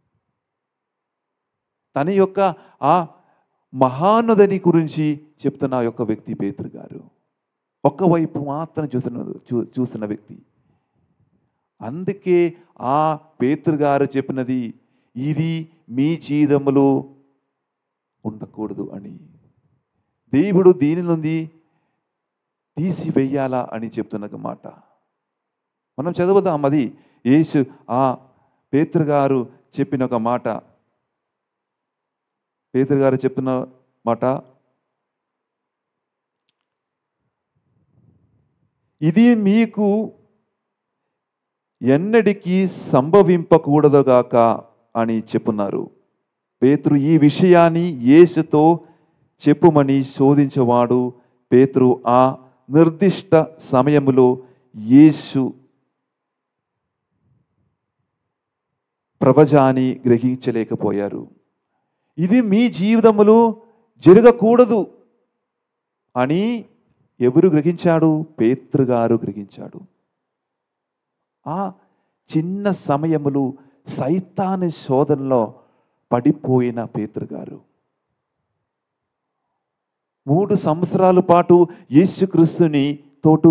తన యొక్క ఆ మహానుదని గురించి చెప్తున్న ఆ యొక్క వ్యక్తి పేతురు గారు ఒక్కవైపు మాత్రం చూసిన చూ చూసిన వ్యక్తి అందుకే ఆ పేతురు గారు చెప్పినది ఇది మీ జీవితంలో ఉండకూడదు అని దేవుడు దీని నుండి తీసివేయాలా అని చెప్తున్న ఒక మాట మనం చదువుదాం అది యేసు ఆ పేతురు గారు చెప్పిన ఒక మాట పేతురు గారు చెప్పిన మాట ఇది మీకు ఎన్నటికీ సంభవింపకూడదుగాక అని చెప్పున్నారు పేతురు ఈ విషయాన్ని యేసుతో చెప్పుమని శోధించేవాడు పేతురు ఆ నిర్దిష్ట సమయములో యేసు ప్రవజాన్ని గ్రహించలేకపోయారు ఇది మీ జీవితములో జరగకూడదు అని ఎవరు గ్రహించాడు పేతృగారు గ్రహించాడు ఆ చిన్న సమయములు సైతాని శోధనలో పడిపోయిన పేతృగారు మూడు సంవత్సరాల పాటు యేసుక్రీస్తుని తోటు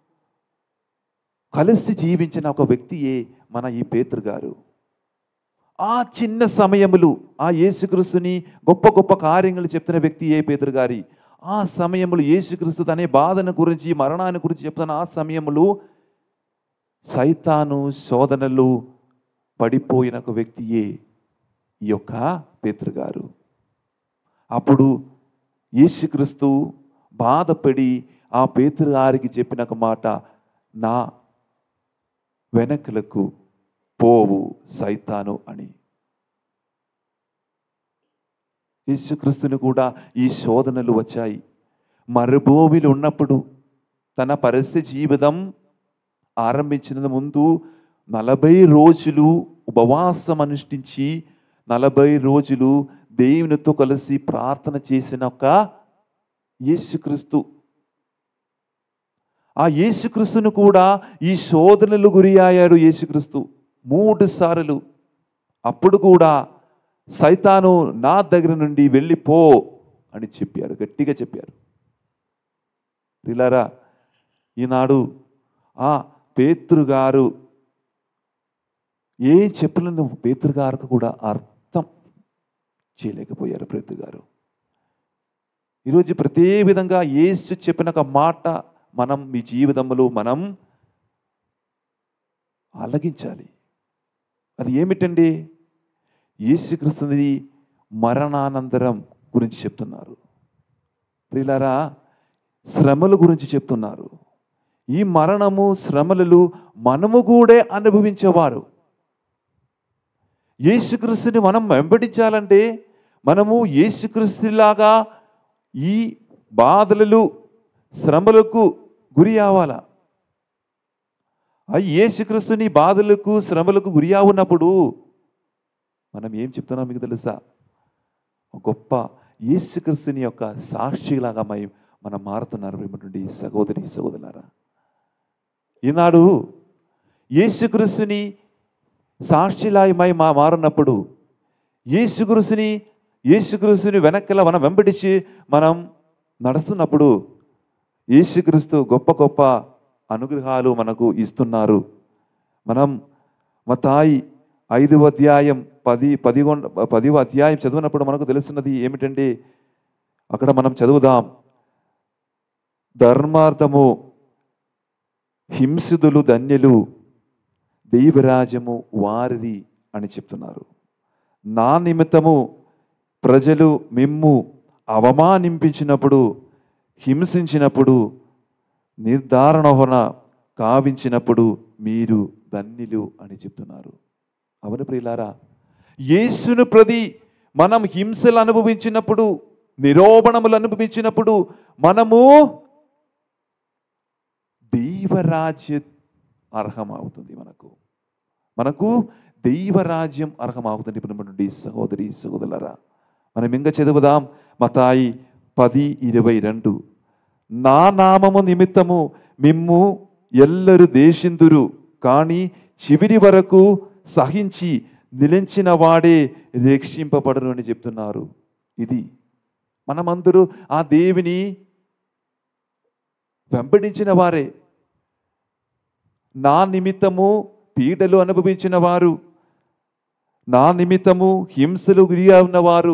కలిసి జీవించిన ఒక వ్యక్తియే మన ఈ పేతృగారు ఆ చిన్న సమయములు ఆ యేసుక్రీస్తుని గొప్ప గొప్ప కార్యములు చెప్తున్న వ్యక్తి ఏ పేదరు గారి ఆ సమయములు యేసుక్రీస్తు తనే బాధన గురించి మరణాన్ని గురించి చెప్తున్న ఆ సమయములు సైతాను శోధనలు పడిపోయిన ఒక వ్యక్తియే ఈ యొక్క పేతృగారు అప్పుడు యేసుక్రీస్తు బాధపడి ఆ పేతృగారికి చెప్పిన ఒక మాట నా వెనకలకు పోవు సైతాను అని యేసుక్రీస్తుని కూడా ఈ శోధనలు వచ్చాయి మరుభూమిలో ఉన్నప్పుడు తన పరిస్థితి జీవితం ఆరంభించిన ముందు నలభై రోజులు ఉపవాసం అనుష్ఠించి నలభై రోజులు దేవునితో కలిసి ప్రార్థన చేసిన ఒక యేసుక్రీస్తు ఆ యేసుక్రీస్తును కూడా ఈ శోధనలు గురి అయ్యాడు యేసుక్రీస్తు మూడు సార్లు అప్పుడు కూడా సైతాను నా దగ్గర నుండి వెళ్ళిపో అని చెప్పారు గట్టిగా చెప్పారు పిల్లరా ఈనాడు ఆ పేతృగారు ఏం చెప్పలేని పేతృగారికి కూడా అర్థం చేయలేకపోయారు పేతృగారు ఈరోజు ప్రతి విధంగా యేసు చెప్పిన ఒక మాట మనం మీ జీవితంలో మనం ఆలగించాలి అది ఏమిటండి యేసుక్రీస్తుని మరణానంతరం గురించి చెప్తున్నారు ప్రియులారా శ్రమల గురించి చెప్తున్నారు ఈ మరణము శ్రమలు మనము కూడా అనుభవించేవారు యేసుక్రీస్తుని మనం వెంబడించాలంటే మనము యేసుక్రీస్తులాగా ఈ బాధలు శ్రమలకు గురి అవ్వాలా ఆ యేసుక్రీస్తుని బాధలకు శ్రమలకు గురి అవున్నప్పుడు మనం ఏం చెప్తున్నాం మీకు తెలుసా ఒక గొప్ప యేసుక్రీస్తుని యొక్క సాక్షిలాగా మై మనం మారుతున్నారు ఏమిటండి సహోదరి సహోదరులారా ఈనాడు యేసుక్రీస్తుని సాక్షిలాయమై మా మారున్నప్పుడు యేసుక్రీస్తుని యేసుక్రీస్తుని వెనక్కిలా మనం వెంబడించి మనం నడుస్తున్నప్పుడు యేసుక్రీస్తు గొప్ప గొప్ప అనుగ్రహాలు మనకు ఇస్తున్నారు మనం మతాయి ఐదవ అధ్యాయం పది పదిగొండ పదివ అధ్యాయం చదివినప్పుడు మనకు తెలుస్తున్నది ఏమిటంటే అక్కడ మనం చదువుదాం ధర్మార్థము హింసిదులు ధన్యులు దైవరాజ్యము వారిది అని చెప్తున్నారు నా నిమిత్తము ప్రజలు మిమ్ము అవమానింపించినప్పుడు హింసించినప్పుడు నిర్ధారణ కావించినప్పుడు మీరు ధన్యులు అని చెప్తున్నారు అవును ప్రియులారా యేసును ప్రతి మనం హింసలు అనుభవించినప్పుడు నిరోపణములు అనుభవించినప్పుడు మనము దైవరాజ్య అర్హమవుతుంది మనకు మనకు దైవరాజ్యం అర్హమవుతుంది ఇప్పుడు నుండి సహోదరి సహోదరులరా మనం ఇంకా చదువుదాం మతాయి పది ఇరవై రెండు నా నామము నిమిత్తము మిమ్ము ఎల్లరు దేశిందురు కానీ చివరి వరకు సహించి నిలించిన వాడే రక్షింపబడరు అని చెప్తున్నారు ఇది మనమందరూ ఆ దేవిని వెంబడించిన వారే నా నిమిత్తము పీడలు అనుభవించిన వారు నా నిమిత్తము హింసలు గురి ఉన్నవారు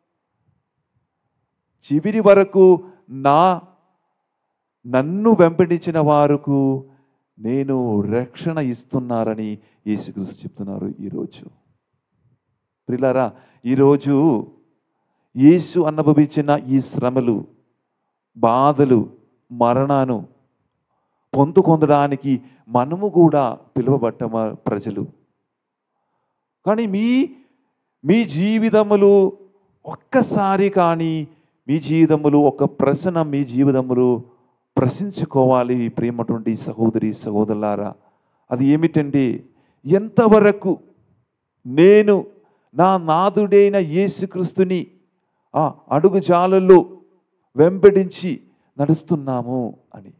చివరి వరకు నా నన్ను వెంబడించిన వారుకు నేను రక్షణ ఇస్తున్నారని యేసుక్రీస్తు చెప్తున్నారు ఈరోజు ప్రిలారా ఈరోజు యేసు అనుభవించిన ఈ శ్రమలు బాధలు మరణాను పొందుకొందడానికి మనము కూడా పిలువబట్ట ప్రజలు కానీ మీ మీ జీవితములు ఒక్కసారి కానీ మీ జీవితములు ఒక ప్రశ్న మీ జీవితములు ప్రశ్నించుకోవాలి ప్రేమటువంటి సహోదరి సహోదరులారా అది ఏమిటండి ఎంతవరకు నేను నా నాదుడైన యేసుక్రీస్తుని ఆ అడుగు జాలల్లో వెంబడించి నడుస్తున్నాము అని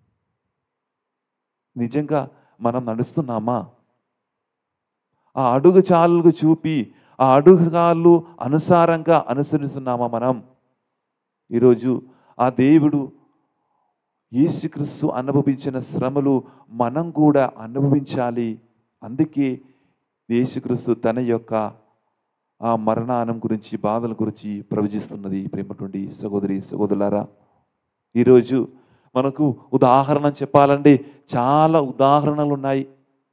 నిజంగా మనం నడుస్తున్నామా ఆ అడుగు చాలుకు చూపి ఆ అడుగుగాళ్ళు అనుసారంగా అనుసరిస్తున్నామా మనం ఈరోజు ఆ దేవుడు యేసుక్రీస్తు అనుభవించిన శ్రమలు మనం కూడా అనుభవించాలి అందుకే యేసుక్రీస్తు తన యొక్క ఆ మరణానం గురించి బాధల గురించి ప్రవచిస్తున్నది ప్రేమటువంటి సహోదరి సహోదరులారా ఈరోజు మనకు ఉదాహరణ చెప్పాలంటే చాలా ఉదాహరణలు ఉన్నాయి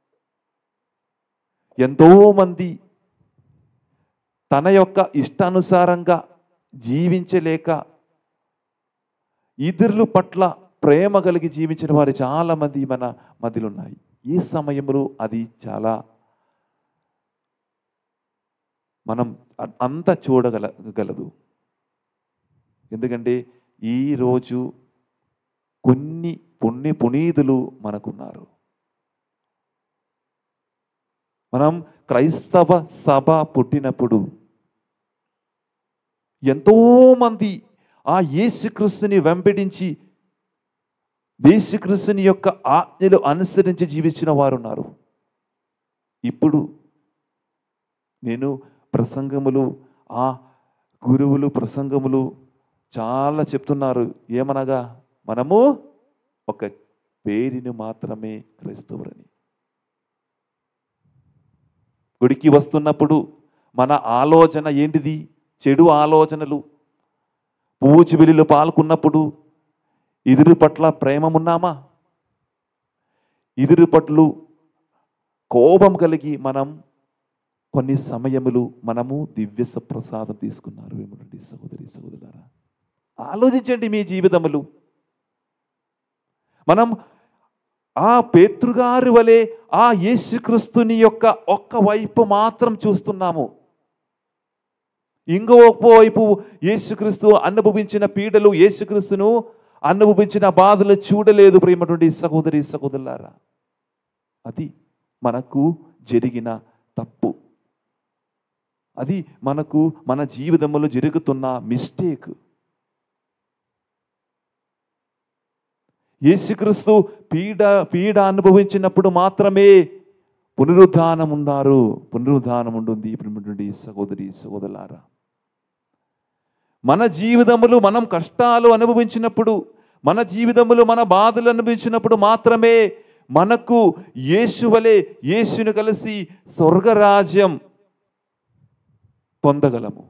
ఎంతోమంది తన యొక్క ఇష్టానుసారంగా జీవించలేక ఇతరుల పట్ల ప్రేమ కలిగి జీవించిన వారు చాలా మంది మన మధ్యలో ఉన్నాయి ఈ సమయంలో అది చాలా మనం అ- అంత చూడగల గలదు ఎందుకంటే ఈరోజు కొన్ని పుణ్య పునీతులు మనకున్నారు మనం క్రైస్తవ సభ పుట్టినప్పుడు ఎంతోమంది ఆ యేసుక్రీస్తుని వెంబడించి యేసుక్రీస్తుని యొక్క ఆజ్ఞలు అనుసరించి జీవించిన వారు ఉన్నారు ఇప్పుడు నేను ప్రసంగములు ఆ గురువులు ప్రసంగములు చాలా చెప్తున్నారు ఏమనగా మనము ఒక పేరుని మాత్రమే క్రైస్తవురని గుడికి వస్తున్నప్పుడు మన ఆలోచన ఏంటిది చెడు ఆలోచనలు పూచి వెలిలో పాల్గొన్నప్పుడు ఇదురు పట్ల ప్రేమమున్నామా ఇదురు పట్ల కోపం కలిగి మనం కొన్ని సమయములు మనము దివ్య ప్రసాదం తీసుకున్నారు ఏమిటండి సహోదరి సహోదరులారా ఆలోచించండి మీ జీవితములు మనం ఆ పేతృగారి వలె ఆ యేసుక్రీస్తుని యొక్క ఒక్క వైపు మాత్రం చూస్తున్నాము ఇంకో వైపు యేసుక్రీస్తు అనుభవించిన పీడలు యేసుక్రీస్తును అనుభవించిన బాధలు చూడలేదు ప్రేమటువంటి సహోదరి సహోదరులారా అది మనకు జరిగిన తప్పు అది మనకు మన జీవితంలో జరుగుతున్న మిస్టేక్ యేసుక్రీస్తు పీడ పీడ అనుభవించినప్పుడు మాత్రమే పునరుద్ధానం ఉన్నారు పునరుద్ధానం ఉంటుంది ప్రేమటువంటి సహోదరి సహోదరులారా మన జీవితములు మనం కష్టాలు అనుభవించినప్పుడు మన జీవితములు మన బాధలు అనుభవించినప్పుడు మాత్రమే మనకు యేసు వలె యేసును కలిసి స్వర్గరాజ్యం పొందగలము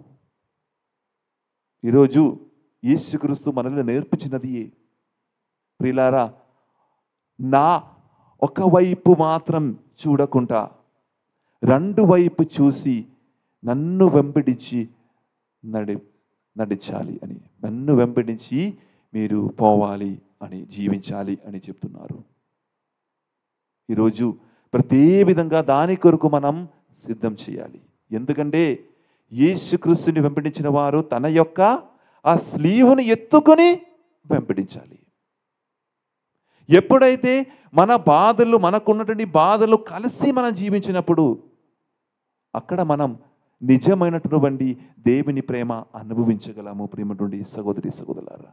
ఈరోజు యేసుక్రీస్తు మనల్ని నేర్పించినది ప్రిలారా నా ఒకవైపు మాత్రం చూడకుండా రెండు వైపు చూసి నన్ను వెంబడించి నడి నడిచాలి అని నన్ను వెంబడించి మీరు పోవాలి అని జీవించాలి అని చెప్తున్నారు ఈరోజు ప్రతి విధంగా దాని కొరకు మనం సిద్ధం చేయాలి ఎందుకంటే యేసుక్రీస్తుని వెంబడించిన వారు తన యొక్క ఆ స్లీవుని ఎత్తుకొని వెంబడించాలి ఎప్పుడైతే మన బాధలు మనకున్నటువంటి బాధలు కలిసి మనం జీవించినప్పుడు అక్కడ మనం నిజమైనటువంటి దేవుని ప్రేమ అనుభవించగలము ప్రేమటువంటి సహోదరి సహోదరులారా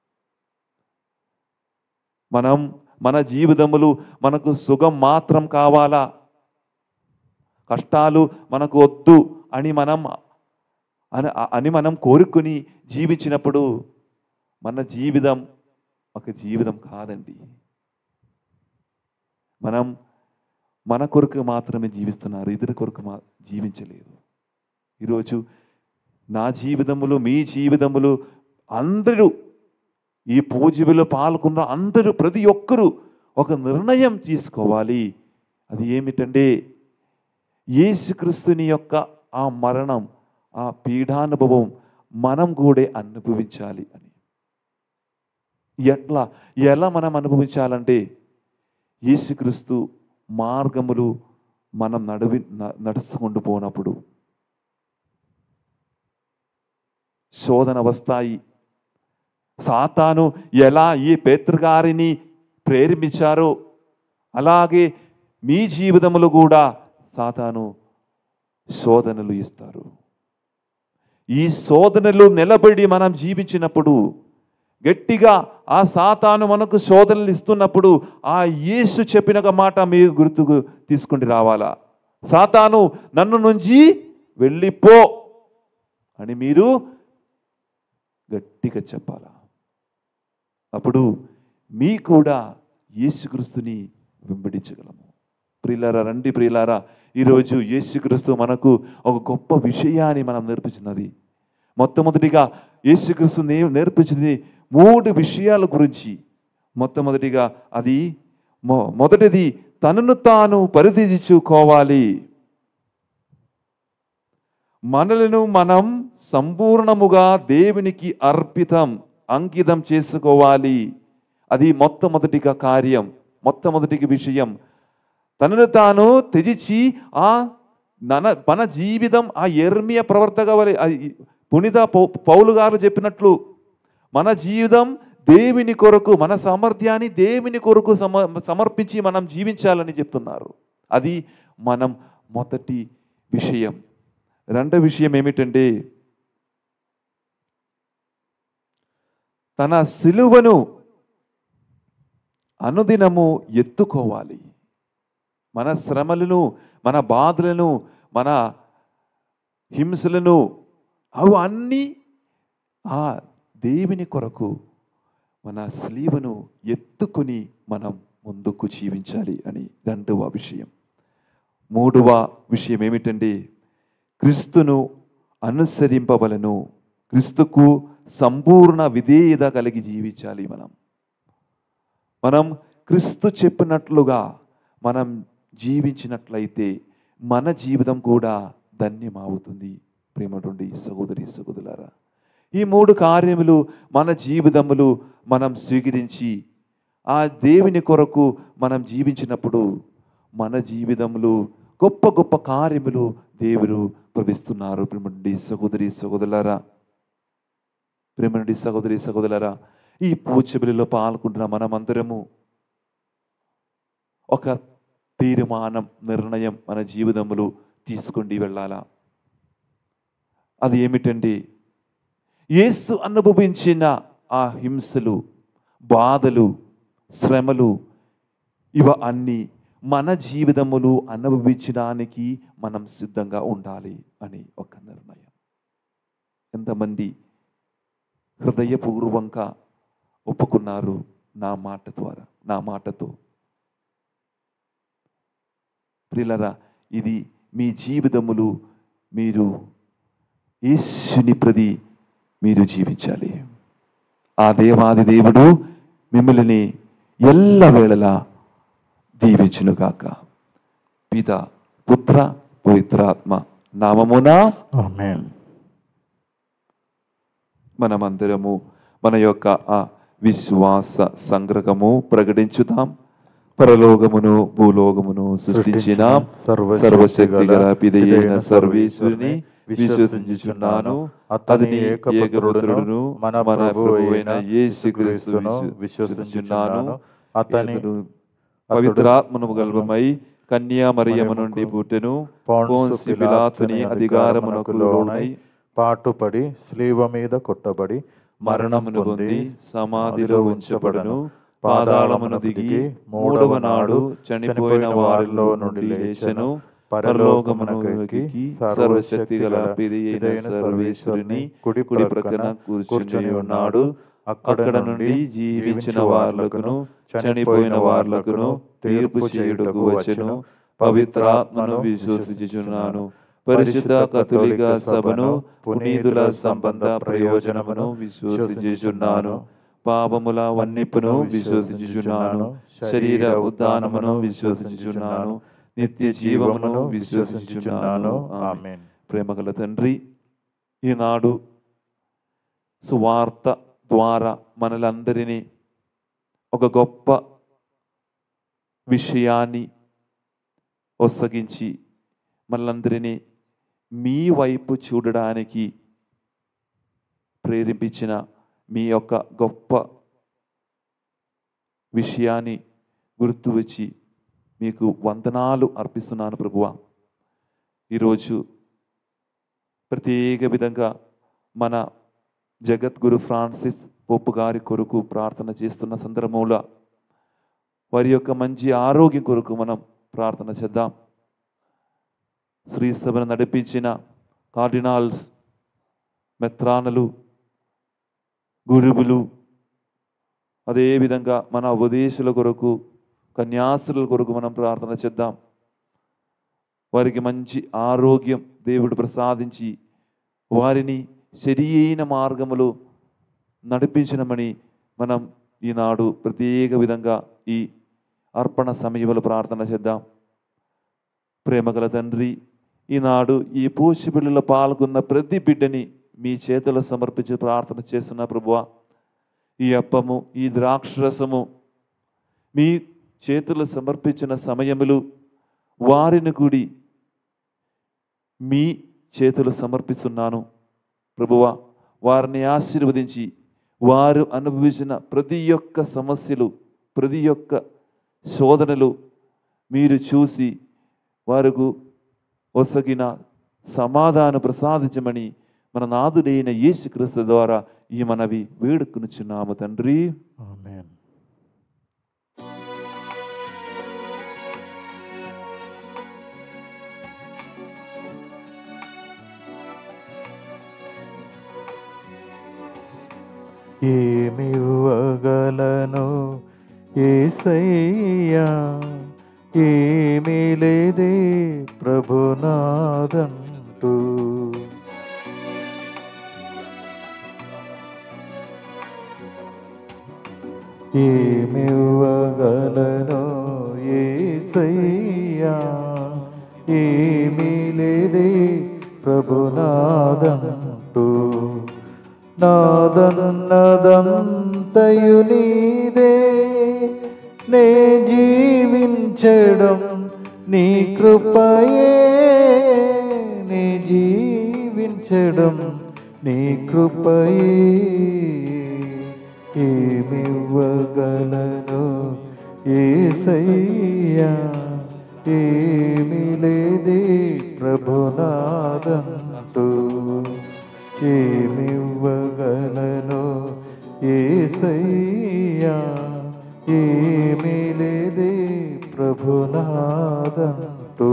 మనం మన జీవితములు మనకు సుఖం మాత్రం కావాలా కష్టాలు మనకు వద్దు అని మనం అని అని మనం కోరుకుని జీవించినప్పుడు మన జీవితం ఒక జీవితం కాదండి మనం మన కొరకు మాత్రమే జీవిస్తున్నారు ఇతర కొరకు మా జీవించలేదు ఈరోజు నా జీవితములు మీ జీవితములు అందరూ ఈ పూజలో పాల్గొన్న అందరూ ప్రతి ఒక్కరూ ఒక నిర్ణయం తీసుకోవాలి అది ఏమిటంటే యేసుక్రీస్తుని యొక్క ఆ మరణం ఆ పీఠానుభవం మనం కూడా అనుభవించాలి అని ఎట్లా ఎలా మనం అనుభవించాలంటే యేసుక్రీస్తు మార్గములు మనం నడివి న- నడుచుకుంటూ పోనప్పుడు శోధన వస్తాయి సాతాను ఎలా ఈ పేతృగారిని ప్రేరేపించారో అలాగే మీ జీవితములు కూడా సాతాను శోధనలు ఇస్తారు ఈ శోధనలు నిలబడి మనం జీవించినప్పుడు గట్టిగా ఆ సాతాను మనకు శోధనలు ఇస్తున్నప్పుడు ఆ యేసు చెప్పిన ఒక మాట మీరు గుర్తుకు తీసుకుని రావాలా సాతాను నన్ను నుంచి వెళ్ళిపో అని మీరు గట్టిగా చెప్పాలా అప్పుడు మీ కూడా యేసుక్రీస్తుని వెంబడించగలము ప్రియులారా రండి ప్రియులారా ఈరోజు యేసుక్రీస్తు మనకు ఒక గొప్ప విషయాన్ని మనం నేర్పించినది మొట్టమొదటిగా యేసుక్రీస్తు నే నేర్పించింది మూడు విషయాల గురించి మొట్టమొదటిగా అది మొ- మొదటిది తనను తాను పరిధించుకోవాలి మనలను మనం సంపూర్ణముగా దేవునికి అర్పితం అంకితం చేసుకోవాలి అది మొట్టమొదటిగా కార్యం మొట్టమొదటికి విషయం తనను తాను త్యజించి ఆ నన మన జీవితం ఆ ఎర్మియ ప్రవర్తక వలె ఆ ఈ పునిత పౌ- పౌలు గారు చెప్పినట్లు మన జీవితం దేవుని కొరకు మన సామర్థ్యాన్ని దేవుని కొరకు సమ సమర్పించి మనం జీవించాలని చెప్తున్నారు అది మనం మొదటి విషయం రెండో విషయం ఏమిటంటే తన సిలువను అనుదినము ఎత్తుకోవాలి మన శ్రమలను మన బాధలను మన హింసలను అవి అన్నీ ఆ దేవుని కొరకు మన స్లీవను ఎత్తుకొని మనం ముందుకు జీవించాలి అని రెండవ విషయం మూడవ విషయం ఏమిటంటే క్రీస్తును అనుసరింపవలను క్రీస్తుకు సంపూర్ణ విధేయత కలిగి జీవించాలి మనం మనం క్రీస్తు చెప్పినట్లుగా మనం జీవించినట్లయితే మన జీవితం కూడా ధన్యమవుతుంది ప్రేమటువంటి సహోదరి సహోదరులారా ఈ మూడు కార్యములు మన జీవితములు మనం స్వీకరించి ఆ దేవుని కొరకు మనం జీవించినప్పుడు మన జీవితములు గొప్ప గొప్ప కార్యములు దేవుడు ప్రవిస్తున్నారు ప్రేమనుడి సహోదరి సహోదరులారా ప్రేమనుడి సహోదరి సహోదరులారా ఈ పూచబిలిలో పాల్గొంటున్న మనమందరము ఒక తీర్మానం నిర్ణయం మన జీవితములు తీసుకుండి వెళ్ళాలా అది ఏమిటండి యేసు అనుభవించిన ఆ హింసలు బాధలు శ్రమలు ఇవ అన్నీ మన జీవితములు అనుభవించడానికి మనం సిద్ధంగా ఉండాలి అని ఒక నిర్ణయం ఎంతమంది హృదయపూర్వంగా ఒప్పుకున్నారు నా మాట ద్వారా నా మాటతో ప్రిలరా ఇది మీ జీవితములు మీరు యేసుని ప్రతి మీరు జీవించాలి ఆ దేవాది దేవుడు మిమ్మల్ని ఎల్ల వేళలా దీవించునుగాక పిత పుత్ర పవిత్రాత్మ నామమున ఆమేన్ మనమందరము మన యొక్క ఆ విశ్వాస సంగ్రహము ప్రకటించుతాం పరలోకమును భూలోకమును సృష్టించిన సర్వశక్తి గల పిదైన సర్వేశ్వరుని విశ్వసించుచున్నాను అతని ఏకపుత్రుడును మన ప్రభు అయిన యేసుక్రీస్తును విశ్వసించున్నాను అతని పవిత్రాత్మను గల్భమై కన్యా మరియమ్మ నుండి పుట్టెను పోన్సి పిలాతుని అధికారమునకు లోనై పాటుపడి స్లీవ మీద కొట్టబడి మరణమును పొంది సమాధిలో ఉంచబడును పాదాళమును దిగి మూడవ నాడు చనిపోయిన వారిలో నుండి లేచెను పరలోకమును ఎక్కి సర్వశక్తి గల పిది అయిన సర్వేశ్వరుని కుడి ప్రక్కన కూర్చుని ఉన్నాడు అక్కడ నుండి జీవించిన వార్లకును చనిపోయిన వార్లకును తీర్పు చేయుటకు వచ్చెను పవిత్రాత్మను విశ్వసించుచున్నాను పరిశుద్ధ కతులిక సభను పునీతుల సంబంధ ప్రయోజనమును విశ్వసించుచున్నాను పాపముల వన్నిపును విశ్వసించుచున్నాను శరీర ఉద్దానమును విశ్వసించుచున్నాను నిత్య జీవమును విశ్వసించుచున్నాను ఆమేన్ ఆమేన్ ప్రేమగల తండ్రి ఈనాడు సువార్త ద్వారా మనలందరినీ ఒక గొప్ప విషయాన్ని ఒసగించి మనలందరినీ మీ వైపు చూడడానికి ప్రేరేపించిన మీ యొక్క గొప్ప విషయాన్ని గుర్తు వచ్చి మీకు వందనాలు అర్పిస్తున్నాను ప్రభువా ఈరోజు ప్రత్యేక విధంగా మన జగద్గురు ఫ్రాన్సిస్ పోపు గారి కొరకు ప్రార్థన చేస్తున్న సందర్భంలో వారి యొక్క మంచి ఆరోగ్యం కొరకు మనం ప్రార్థన చేద్దాం శ్రీ సభను నడిపించిన కార్డినాల్స్ మెత్రానలు గురువులు అదేవిధంగా మన ఉపదేశుల కొరకు కన్యాసుల కొరకు మనం ప్రార్థన చేద్దాం వారికి మంచి ఆరోగ్యం దేవుడు ప్రసాదించి వారిని సరి అయిన మార్గములో నడిపించనమని మనం ఈనాడు ప్రత్యేక విధంగా ఈ అర్పణ సమయంలో ప్రార్థన చేద్దాం ప్రేమగల తండ్రి ఈనాడు ఈ పూచి బిళ్ళలో పాల్గొన్న ప్రతి బిడ్డని మీ చేతులు సమర్పించి ప్రార్థన చేస్తున్న ప్రభువా ఈ అప్పము ఈ ద్రాక్షరసము మీ చేతులు సమర్పించిన సమయములు వారిని కూడి మీ చేతులు సమర్పిస్తున్నాను ప్రభువా వారిని ఆశీర్వదించి వారు అనుభవించిన ప్రతి ఒక్క సమస్యలు ప్రతి ఒక్క శోధనలు మీరు చూసి వారికి ఒసగిన సమాధానం ప్రసాదించమని మన నాదుడైన యేసుక్రీస్తు ద్వారా ఈ మనవి వేడుకునుచున్నాము తండ్రి ఆమేన్ ఏమివ్వగలను ఏసయ్యా ఏమీ లేదే ప్రభునాదంటూ ఏమివ్వగలను ఏసయ్యా ఏమీ లేదే ప్రభునాదంటూ నాదన్నదంతయు నీదే నే జీవించడం నీ కృపయే నే జీవించడం నీ కృపయే ఏమివ్వగలను ఏసయ్యా ఏమి లేదే ప్రభునాదంటూ ఏమివ్వగలను ఏసయ్యా ఏమి లేదే ప్రభునాదంటూ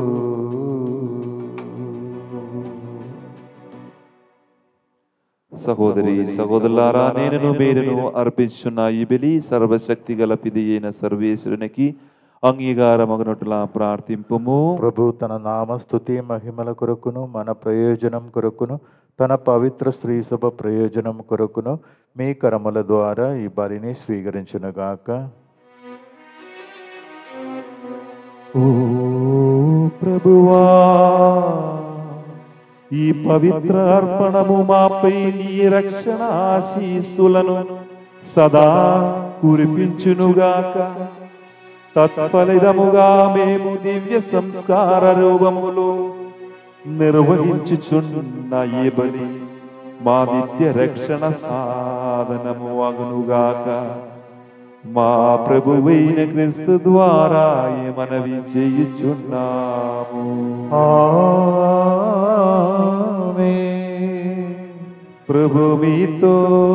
సహోదరి సహోదరులారా నేను మీరును అర్పించున్న ఈ బలి సర్వశక్తి గల పిది అయిన సర్వేశ్వరునికి అంగీకారమగనట్లా ప్రార్థింపుము ప్రభు తన నామస్తుతి మహిమల కొరకును మన ప్రయోజనం కొరకును తన పవిత్ర స్త్రీ సభ ప్రయోజనం కొరకును మీ కరముల ద్వారా ఈ బలిని స్వీకరించునుగాక ఓ ప్రభువా ఈ పవిత్ర అర్పణము మాపై నీ రక్షణ ఆశీస్సులను సదా కురిపించునుగాక తత్ఫలితముగా మేము దివ్య సంస్కార రూపములో నిర్వహించుచున్న ఈ బలి మా నిత్య రక్షణ సాధనము అగునుగాక మా ప్రభువైన క్రీస్తు ద్వారా ఈ మనవి చేయుచున్నాము ఆమేన్. ప్రభు మీతో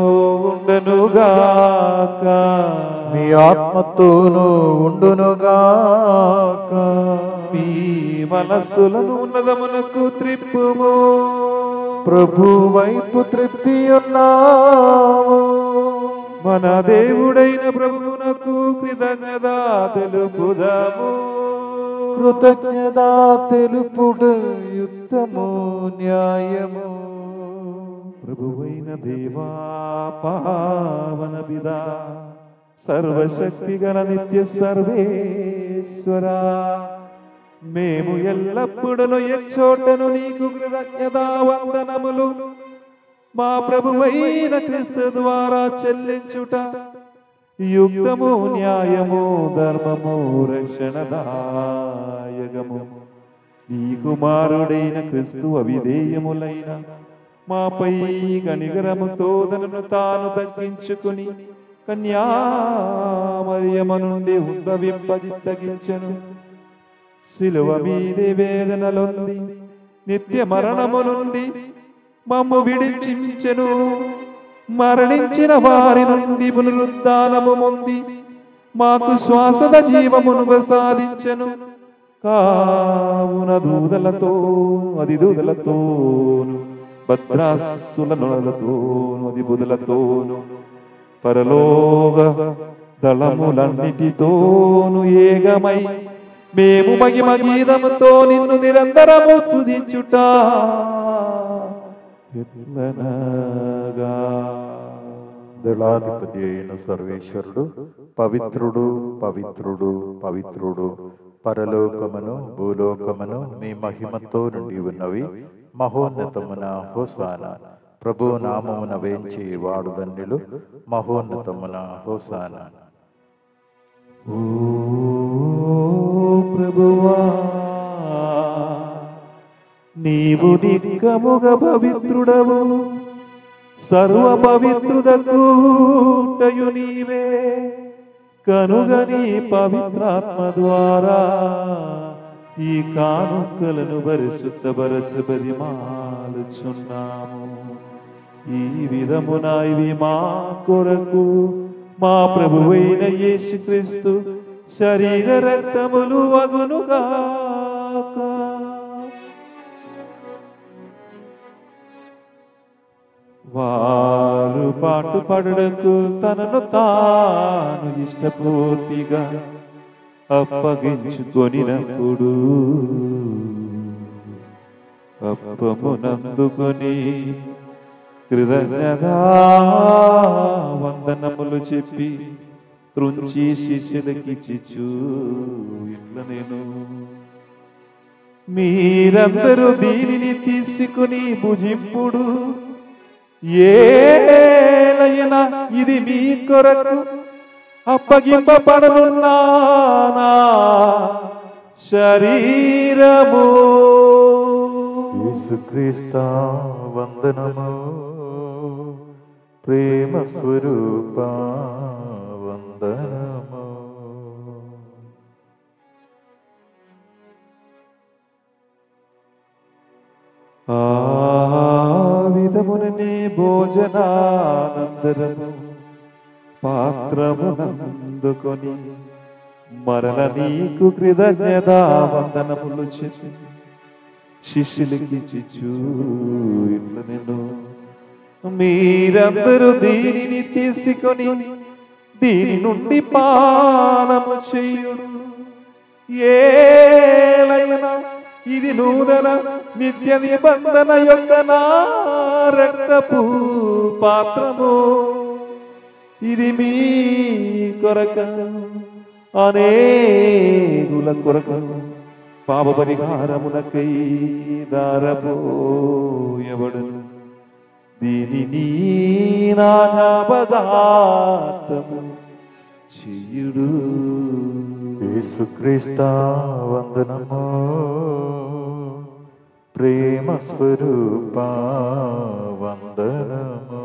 ఉండనుగాక మీ ఆత్మతోనూ ఉండునుగాక మీ మనస్సులను ఉన్నదమునకు త్రిప్పుము ప్రభు వైపు త్రిప్పి ఉన్నాము మన దేవుడైన ప్రభువునకు కృతజ్ఞత తెలుపుదాము కృతజ్ఞత తెలుపుడు యుద్ధము న్యాయము ప్రభువైన దేవా పావన పిదా సర్వశక్తి గల నిత్య సర్వేశ్వర మేము ఎల్లప్పుడూ ఎచ్చోటను నీకు కృతజ్ఞతా వందనములు మా ప్రభువైన క్రీస్తు ద్వారా చెల్లించుట యుక్తము న్యాయము ధర్మము రక్షణదాయకము నీ కుమారుడైన క్రీస్తు అవిధేయములైన మాపై కనిగరముతో తనను తాను తగ్గించుకుని కన్యామరియమ నుండి ఉద్భవింపజి తగ్గించను శిలువ మీది వేదనలొంది నిత్య మరణము నుండి మమ్ము విడిచించెను మరణించిన వారి నుండి పునరుద్ధానము పొంది మాకు శ్వాసద జీవమును ప్రసాదించెను కావున దూదలతో అది దూదలతోను భద్రాసుల నొలలతోను అది బుదలతోను పరలోక దళములన్నిటితోను ఏగమై మేము మగిమ గీతముతో నిన్ను నిరంతరము సుధించుట ఎట్లనగా దళాధిపతి అయిన సర్వేశ్వరుడు పవిత్రుడు పవిత్రుడు పవిత్రుడు పరలోకమును భూలోకమును మీ మహిమతో నుండి ఉన్నవి మహోన్నతమున హోసాన ప్రభు నామమున వేంచి వాడు ధన్యులు మహోన్నతమున హోసాన ఓ ప్రభువా నీవు నిక్కముగ పవిత్రుడవు సర్వ పవిత్రుడకుటయు నీవే కనుగ నీ పవిత్రాత్మ ద్వారా ఈ కానుకలను పరిశుద్ధపరచబది మాలుచున్నాము ఈ విధమున ఇవి మా కొరకు మా ప్రభువైన యేసుక్రీస్తు శరీర రక్తములు వగునుగాక వారు పాటు పడకు తనను తాను ఇష్టపూర్తిగా అప్పగించుకొనినప్పుడు అప్పమునందుకొని కృతజ్ఞతా వందనములు చెప్పి త్రుంచి శిష్యులకి చిచ్చు ఇట్ల నేను మీరందరూ దీనిని తీసుకుని భుజింపుడు ఏలైనా ఇది మీ కొరకు అప్పగింపబడనున్నానా శరీరము యేసుక్రీస్తా వందనము ప్రేమ స్వరూప వందనము ఆ విధముననే భోజనానందరము పాత్రమునందుకొని మరల నీకు కృతజ్ఞత వందనములు చెప్పి శిష్యులకి చిచ్చు ఇట్లు నేను మీరందరూ దీనిని తీసుకొని దీని నుండి పానము చెయ్యుడు ఏలైనా ఇది నూతన నిత్య నిబంధన యొక్క నా రక్తపు పాత్రము ఇది మీ కొరక అనేకుల కొరకు పాప పరిహారమునకై దారపోయబడును దీనిని నా జ్ఞాపకార్థము చెయ్యుడు యేసుక్రీస్త వందనము ప్రేమ స్వరూప వందనము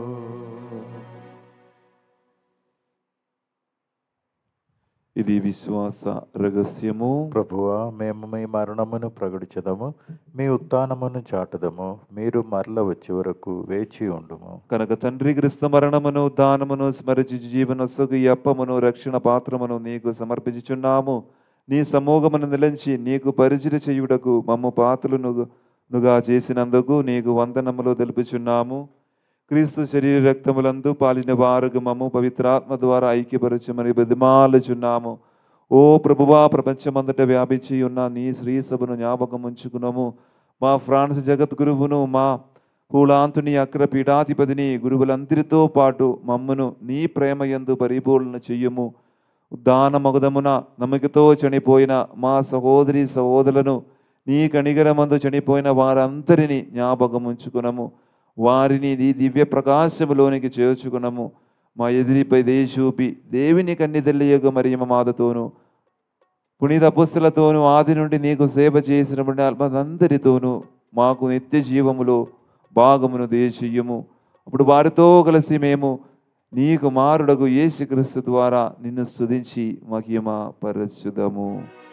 ఇది విశ్వాస రహస్యము ప్రభువా మేము మీ మరణమును ప్రకటించదము మీ ఉత్థానమును చాటదము మీరు మరల వచ్చే వరకు వేచి ఉండుము కనుక తండ్రి క్రిస్త మరణమును దానమును స్మరించి జీవన సుఖ అప్పమును రక్షణ పాత్రమును నీకు సమర్పించుచున్నాము నీ సమూహమును నిలించి నీకు పరిచయ చేయుటకు మమ్ము పాత్రలను నుగా చేసినందుకు నీకు వందనములు తెలుపుచున్నాము క్రీస్తు శరీర రక్తములందు పాలిన వారుగు మమ్ము పవిత్రాత్మ ద్వారా ఐక్యపరచమని బతిమాలుచున్నాము ఓ ప్రభువా ప్రపంచమంతట వ్యాపించి ఉన్న నీ శ్రీ సభను జ్ఞాపకం ఉంచుకున్నాము మా ఫ్రాన్స్ జగద్గురువును మా పూలాంతుని అగ్ర పీఠాధిపతిని గురువులందరితో పాటు మమ్మను నీ ప్రేమ యందు పరిపూర్ణ చెయ్యము ఉద్దాన మగుదమున నమ్మకతో చనిపోయిన మా సహోదరి సహోదరులను నీ కణిగరమందు చనిపోయిన వారందరినీ జ్ఞాపకం ఉంచుకునము వారిని నీ దివ్య ప్రకాశములోనికి చేర్చుకునము మా ఎదిరిపై దేశూపి దేవిని కన్నిదల్లియగు మరియమ మాదతోను పునీత పుస్తలతోనూ ఆది నుండి నీకు సేవ చేసిన అందరితోనూ మాకు నిత్య జీవములో భాగమును దేశీయము అప్పుడు వారితో కలిసి మేము నీ కుమారుడకు యేసుక్రీస్తు ద్వారా నిన్ను స్తుతించి మహిమ పరచుదము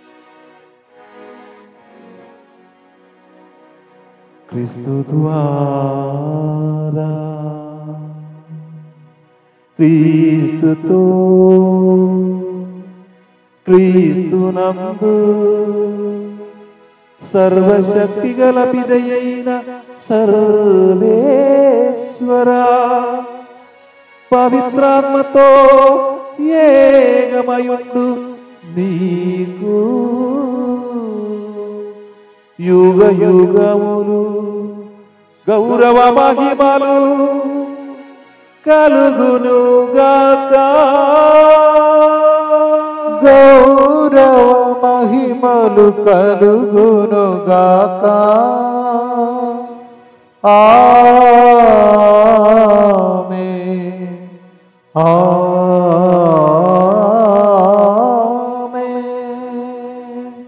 క్రీస్తు ద్వారా క్రీస్తుతో క్రీస్తునందు సర్వశక్తి గల పిదయైన సర్వేశ్వరా పవిత్రాత్మతో ఏగమయుండు నీకు యుగ యుగములు గౌరవ మహిమలు కలుగును గాక గౌరవ మహిమలు కలుగును గాక ఆమేన్. ఆమేన్.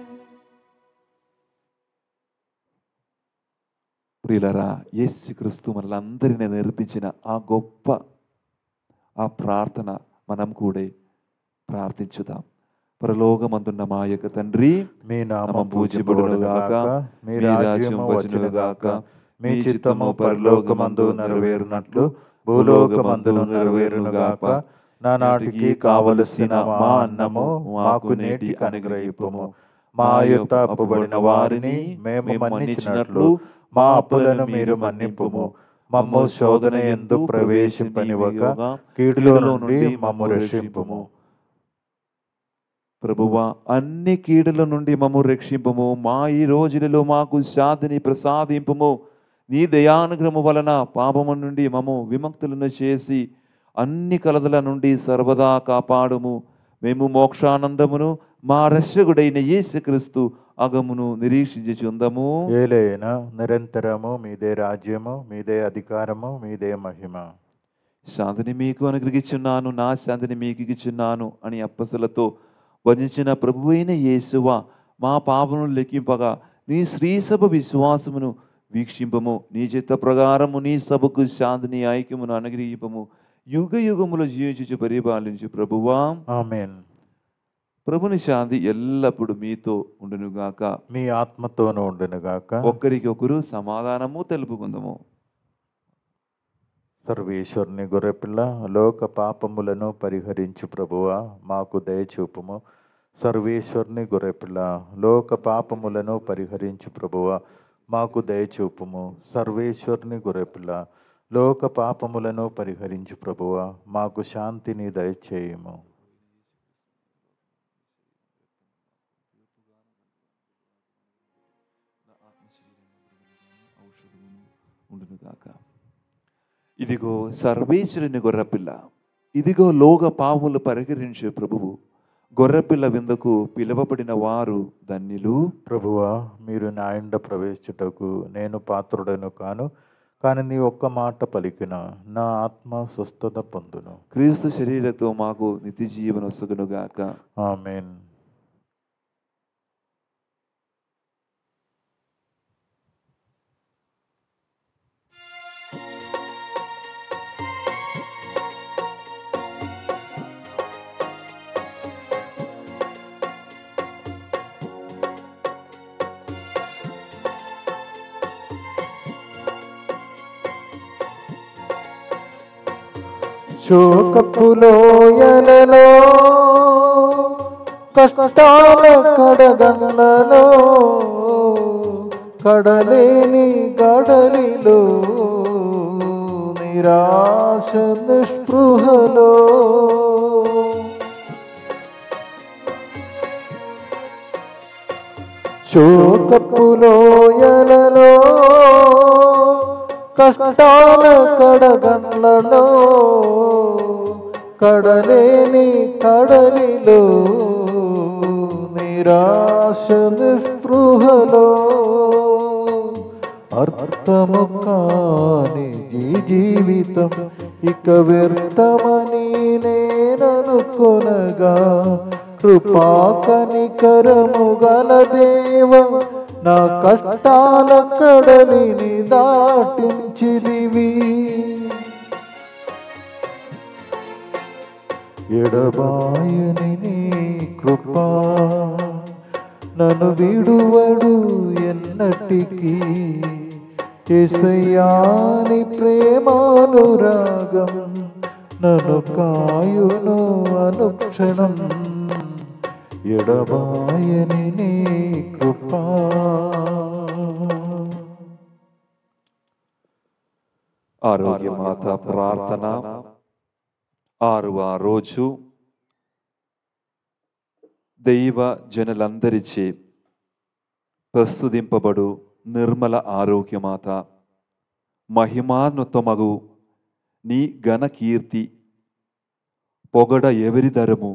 ప్రియులరా యేసు క్రీస్తు మనలందరినీ నేర్పించిన ఆ గొప్ప ఆ ప్రార్థన మనం కూడా ప్రార్థించుదాం పరలోకమందున్న మా యొక్క తండ్రి మీ నామం నామం పూజింపబడును గాక మీ రాజ్యము వచ్చును గాక మీ చిత్తము పరలోకమందు నెరవేరునట్లు భూలోకమందును నెరవేరును గాక నానాటికి కావలసిన మా అన్నము మాకు నేటి అనుగ్రహింపుము మా యొక్క అప్పుబడిన వారిని మేము మన్నించినట్లు మా అప్పులను మీరు మన్నింపుము మమ్ము శోధన ఎందు ప్రవేశింపనివ్వక కీడులో నుండి మమ్ము రక్షింపుము ప్రభువా అన్ని కీడుల నుండి మమ్ము రక్షింపము మా ఈ రోజులలో మాకు శాంతిని ప్రసాదింపము నీ దయానుగ్రహము వలన పాపము నుండి మమ్ము విముక్తులను చేసి అన్ని కలదల నుండి సర్వదా కాపాడుము మేము మోక్షానందమును మా రక్షకుడైన యేసుక్రీస్తు అగమును నిరీక్షించుచుందము ఏలైనా నిరంతరము మీదే రాజ్యము మీదే అధికారము మీదే మహిమ శాంతిని మీకు అనుగ్రహించున్నాను నా శాంతిని మీకు ఇచ్చున్నాను అని అప్పసలతో వచించిన ప్రభువైన యేసువ మా పాపను లెక్కింపగా నీ శ్రీసభ విశ్వాసమును వీక్షింపము నీ చిత్త ప్రకారము నీ సభకు శాంతిని ఐక్యమును అనుగ్రహింపము యుగ యుగములు జీవించు పరిపాలించు ప్రభువా ఆమెన్ ప్రభుని శాంతి ఎల్లప్పుడూ మీతో ఉండునుగాక మీ ఆత్మతోనూ ఉండునుగాక ఒక్కరికి ఒకరు సమాధానము తెలుపుకుందాము సర్వేశ్వరుని గొర్రెపిల్ల లోక పాపములను పరిహరించు ప్రభువా మాకు దయచూపుము సర్వేశ్వరుని గొర్రెపిల్ల లోక పాపములను పరిహరించు ప్రభువా మాకు దయచూపుము సర్వేశ్వరుని గొర్రెపిల్ల లోక పాపములను పరిహరించు ప్రభువా మాకు శాంతిని దయచేయము ఉండునుగాక ఇదిగో సర్వేశ్వరుని గొర్రెపిల్ల ఇదిగో లోక పాములు పరిహరించే ప్రభువు గొర్రెపిల్ల విందుకు పిలువబడిన వారు ధన్యులు ప్రభువా మీరు నా ఇంట ప్రవేశించుటకు నేను పాత్రుడను కాను కానీ నీ ఒక్క మాట పలికిన నా ఆత్మ స్వస్థత పొందును క్రీస్తు శరీరతో మాకు నిత్య జీవన వసగునుగాక ఆమెన్ శోకపులోయలలో కష్టాల కడగండ్లలో కడలేని గడలిలో నిరాశ నిస్పృహలో శోకపులోయలలో కష్టాల కడగండ్లలో కడలేని కడలిలో నిరాశ నిస్పృహలో అర్థము కాని ఈ జీవితం ఇక వ్యర్థమని నేననుకొనగా కృపా కనికరము గల దేవ నా కష్టాల కడలిని దాటించిదివి ఎడబాయని నీ కృపా నన్ను విడువడు ఎన్నటికీ ఎసయాని ప్రేమానురాగం నన్ను కాయును అనుక్షణం ఎడబాయని నీ కృపా ఆరోగ్య మాత ప్రార్థన ఆరువ రోజు దైవ జనులందరిచే ప్రస్తుతింపబడు నిర్మల ఆరోగ్యమాత మహిమానుతమగు నీ ఘన కీర్తి పొగడ ఎవరిదరము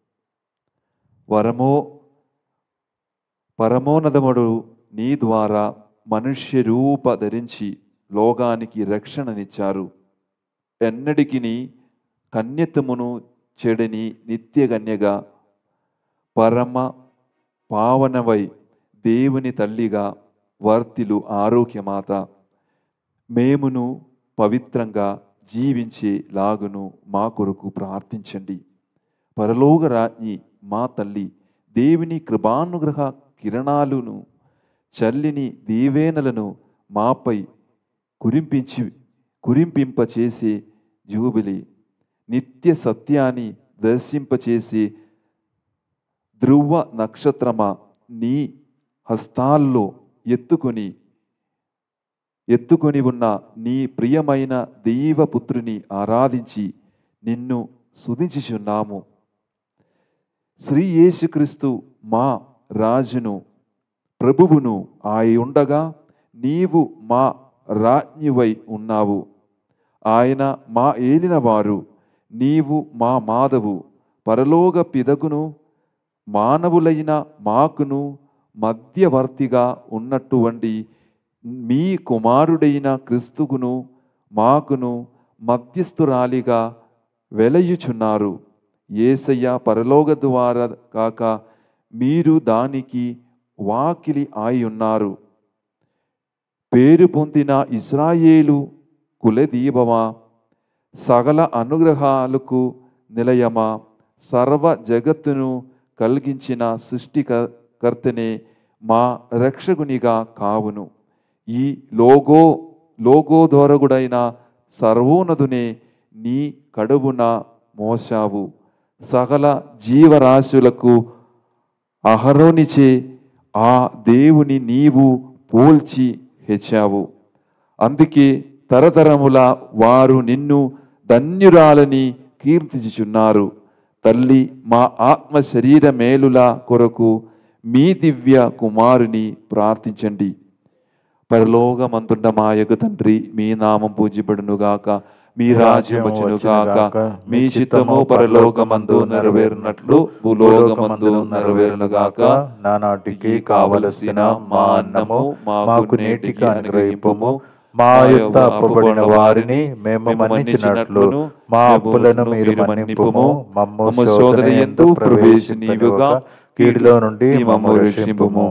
వరమో పరమోన్నదముడు నీ ద్వారా మనుష్య రూప ధరించి లోకానికి రక్షణనిచ్చారు ఎన్నటికిని కన్యత్వమును చెడని నిత్య కన్యగా పరమ పావనవై దేవుని తల్లిగా వర్తిలు ఆరోగ్యమాత మేమును పవిత్రంగా జీవించే లాగును మా కొరకు ప్రార్థించండి పరలోక రాజ్ఞి మా తల్లి దేవుని కృపానుగ్రహ కిరణాలను చల్లిని దీవెనలను మాపై కురింపించి కురింపింపచేసే జూబిలి నిత్య సత్యాన్ని దర్శింపచేసే ధ్రువ నక్షత్రమా నీ హస్తాల్లో ఎత్తుకొని ఎత్తుకొని ఉన్న నీ ప్రియమైన దైవపుత్రుని ఆరాధించి నిన్ను సుధించుచున్నాము శ్రీ యేసుక్రీస్తు మా రాజును ప్రభువును ఆయి ఉండగా నీవు మా రాజ్ఞివై ఉన్నావు ఆయన మా ఏలినవారు నీవు మా మాధవు పరలోక పిదకును మానవులైన మాకును మధ్యవర్తిగా ఉన్నటువంటి మీ కుమారుడైన క్రిస్తుకును మాకును మధ్యస్థురాలిగా వెలయుచున్నారు ఏసయ్య పరలోక ద్వారా కాక మీరు దానికి వాకిలి ఆయి ఉన్నారు పేరు పొందిన ఇస్రాయేలు కులదీపమా సకల అనుగ్రహాలకు నిలయమా సర్వ జగత్తును కలిగించిన సృష్టికర్తనే మా రక్షకునిగా కావును ఈ లోగో లోగోధోరగుడైన సర్వోన్నతునే నీ కడువున మోసావు సకల జీవరాశులకు అహరోనిచే ఆ దేవుని నీవు పోల్చి హెచ్చావు అందుకే తరతరముల వారు నిన్ను ధన్యురాలని కీర్తించుచున్నారు తల్లి మా ఆత్మ శరీర మేలుల కొరకు మీ దివ్య కుమారుని ప్రార్థించండి పరలోకమందుండ మా యొక్క తండ్రి మీ నామం పూజిపడునుగాక మీ రాజ్యం వచ్చునుగాక మీ చిత్తము పరలోకమందు నెరవేరునట్లు భూలోకమందు నెరవేరునుగాక నానాటికి కావలసిన మా అన్నము మాకు నేటికి అనుగ్రహింపము మా యొక్క అప్పుబడిన వారిని మేము మన్నించినట్లు మా అప్పులను మీరు మన్నింపుము మమ్మ శోధన ఎందు ప్రవేశనీయుగా కీడులో నుండి మమ్మ రక్షింపుము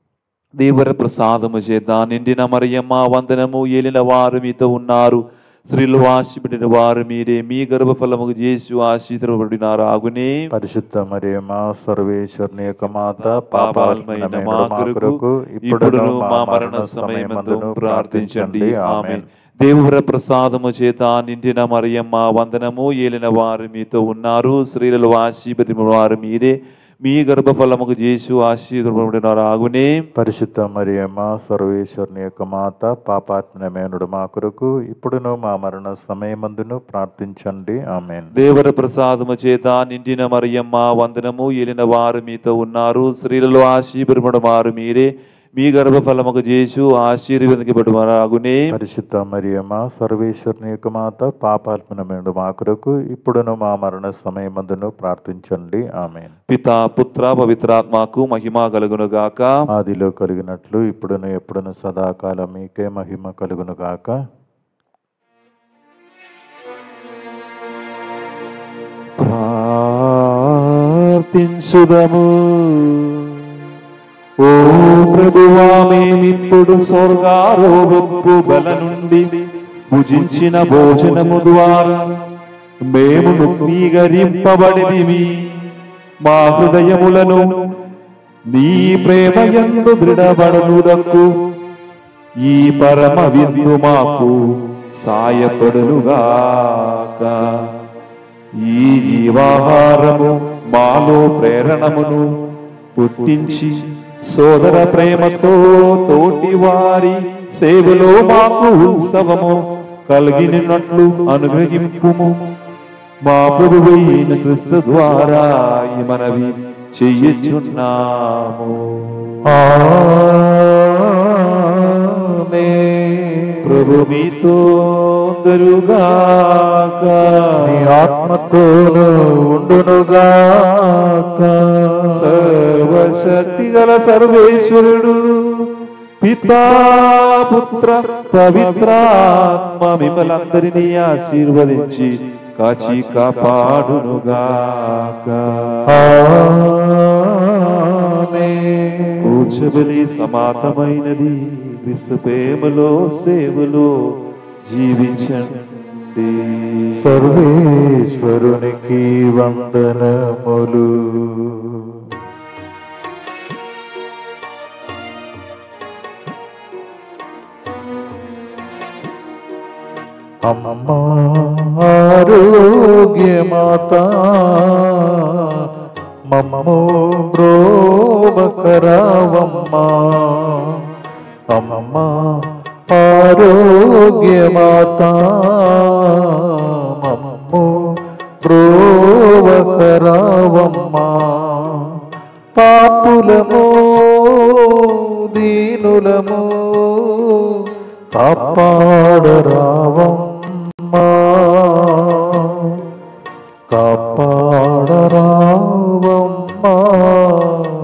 దేవర ప్రసాదము చేత నిండిన మరియమ్మ వందనము ఏలిన వారు మీతో ఉన్నారు స్త్రీలు ఆశిపడిన వారు మీరే మీ గర్భఫలముకు చేసి ఆశీర్వబడినారు ఆగునే పరిశుద్ధ మరియమ్మ సర్వేశ్వరుని యొక్క మాత పాపాలమైన పాపాలమైన మా కొరకు ఇప్పుడును మా మరణ సమయమందు ప్రార్థించండి ఆమె దేవుర ప్రసాదము చేత నిండిన మరియమ్మ వందనము ఏలిన వారు మీతో ఉన్నారు స్త్రీలలో ఆశీర్వదిన వారు మీరే మీ గర్భఫలముకు చేసి ఆశీర్వబడినారు ఆగునే పరిశుద్ధ మరియమ్మ సర్వేశ్వరుని యొక్క మాత పాపాత్మనమేనుడు మా కొరకు ఇప్పుడును మా మరణ సమయమందును ప్రార్థించండి ఆమెన్ దేవర ప్రసాదము చేత నిండిన మరియమ్మ వందనము ఏలిన వారు మీతో ఉన్నారు స్త్రీలలో ఆశీర్వబడిన వారు మీరే మీ గర్భఫలముకు చేసు ఆశీర్వదించబడుమారాగునే పరిశుద్ధ మరియమ్మ సర్వేశ్వరుని యొక్క మాత పాపాత్మనమేనుడు మా కొరకు ఇప్పుడును మా మరణ సమయమందును ప్రార్థించండి ఆమెన్ పిత పుత్ర పవిత్రాత్మకు మహిమ కలుగును గాక ఆదిలో కలిగినట్లు ఇప్పుడును ఎప్పుడును సదాకాలం మీకే మహిమ కలుగును గాక ప్రార్థించుదము ఓ ప్రభువా మేమిప్పుడు స్వర్గారోహపు బల నుండి భుజించిన భోజనము ద్వారా మేము నుగ్నీకరింపబడిదిమి మా హృదయములను నీ ప్రేమయందు దృఢపడనుదక్కు ఈ పరమ విందు మాకు సాయపడునుగాక ఈ జీవాహారము మాలో ప్రేరణమును పుట్టించి సోదర ప్రేమతో తోటి వారి సేవలో మాకు ఉత్సవము కలిగినట్లు అనుగ్రహింపుము మా ప్రభువైన క్రిస్తు ద్వారా ఈ మనవి చెయ్యచున్నాము ప్రభు మీతో అందరుగాక నీ ఆత్మతోను ఉండునుగాక సర్వశక్తి గల సర్వేశ్వరుడు పితా పుత్ర పవిత్రాత్మ మిమ్మలందరినీ ఆశీర్వదించి కాచి కాపాడునుగాక కూర్చబలి సమాతమైనది క్రీస్తు ప్రేమలో సేవలో జీవించండి సర్వేశ్వరునికి వందనములు అమ్మ ఆరోగ్యమాత మమ్మో బ్రోబకరావమ్మా అమ్మ ఆరోగ్యమాత మమ్మో బ్రోవకరావమ్మా పాపులము దీనులము కాపాడరావమ్మా కాపాడరావమ్మా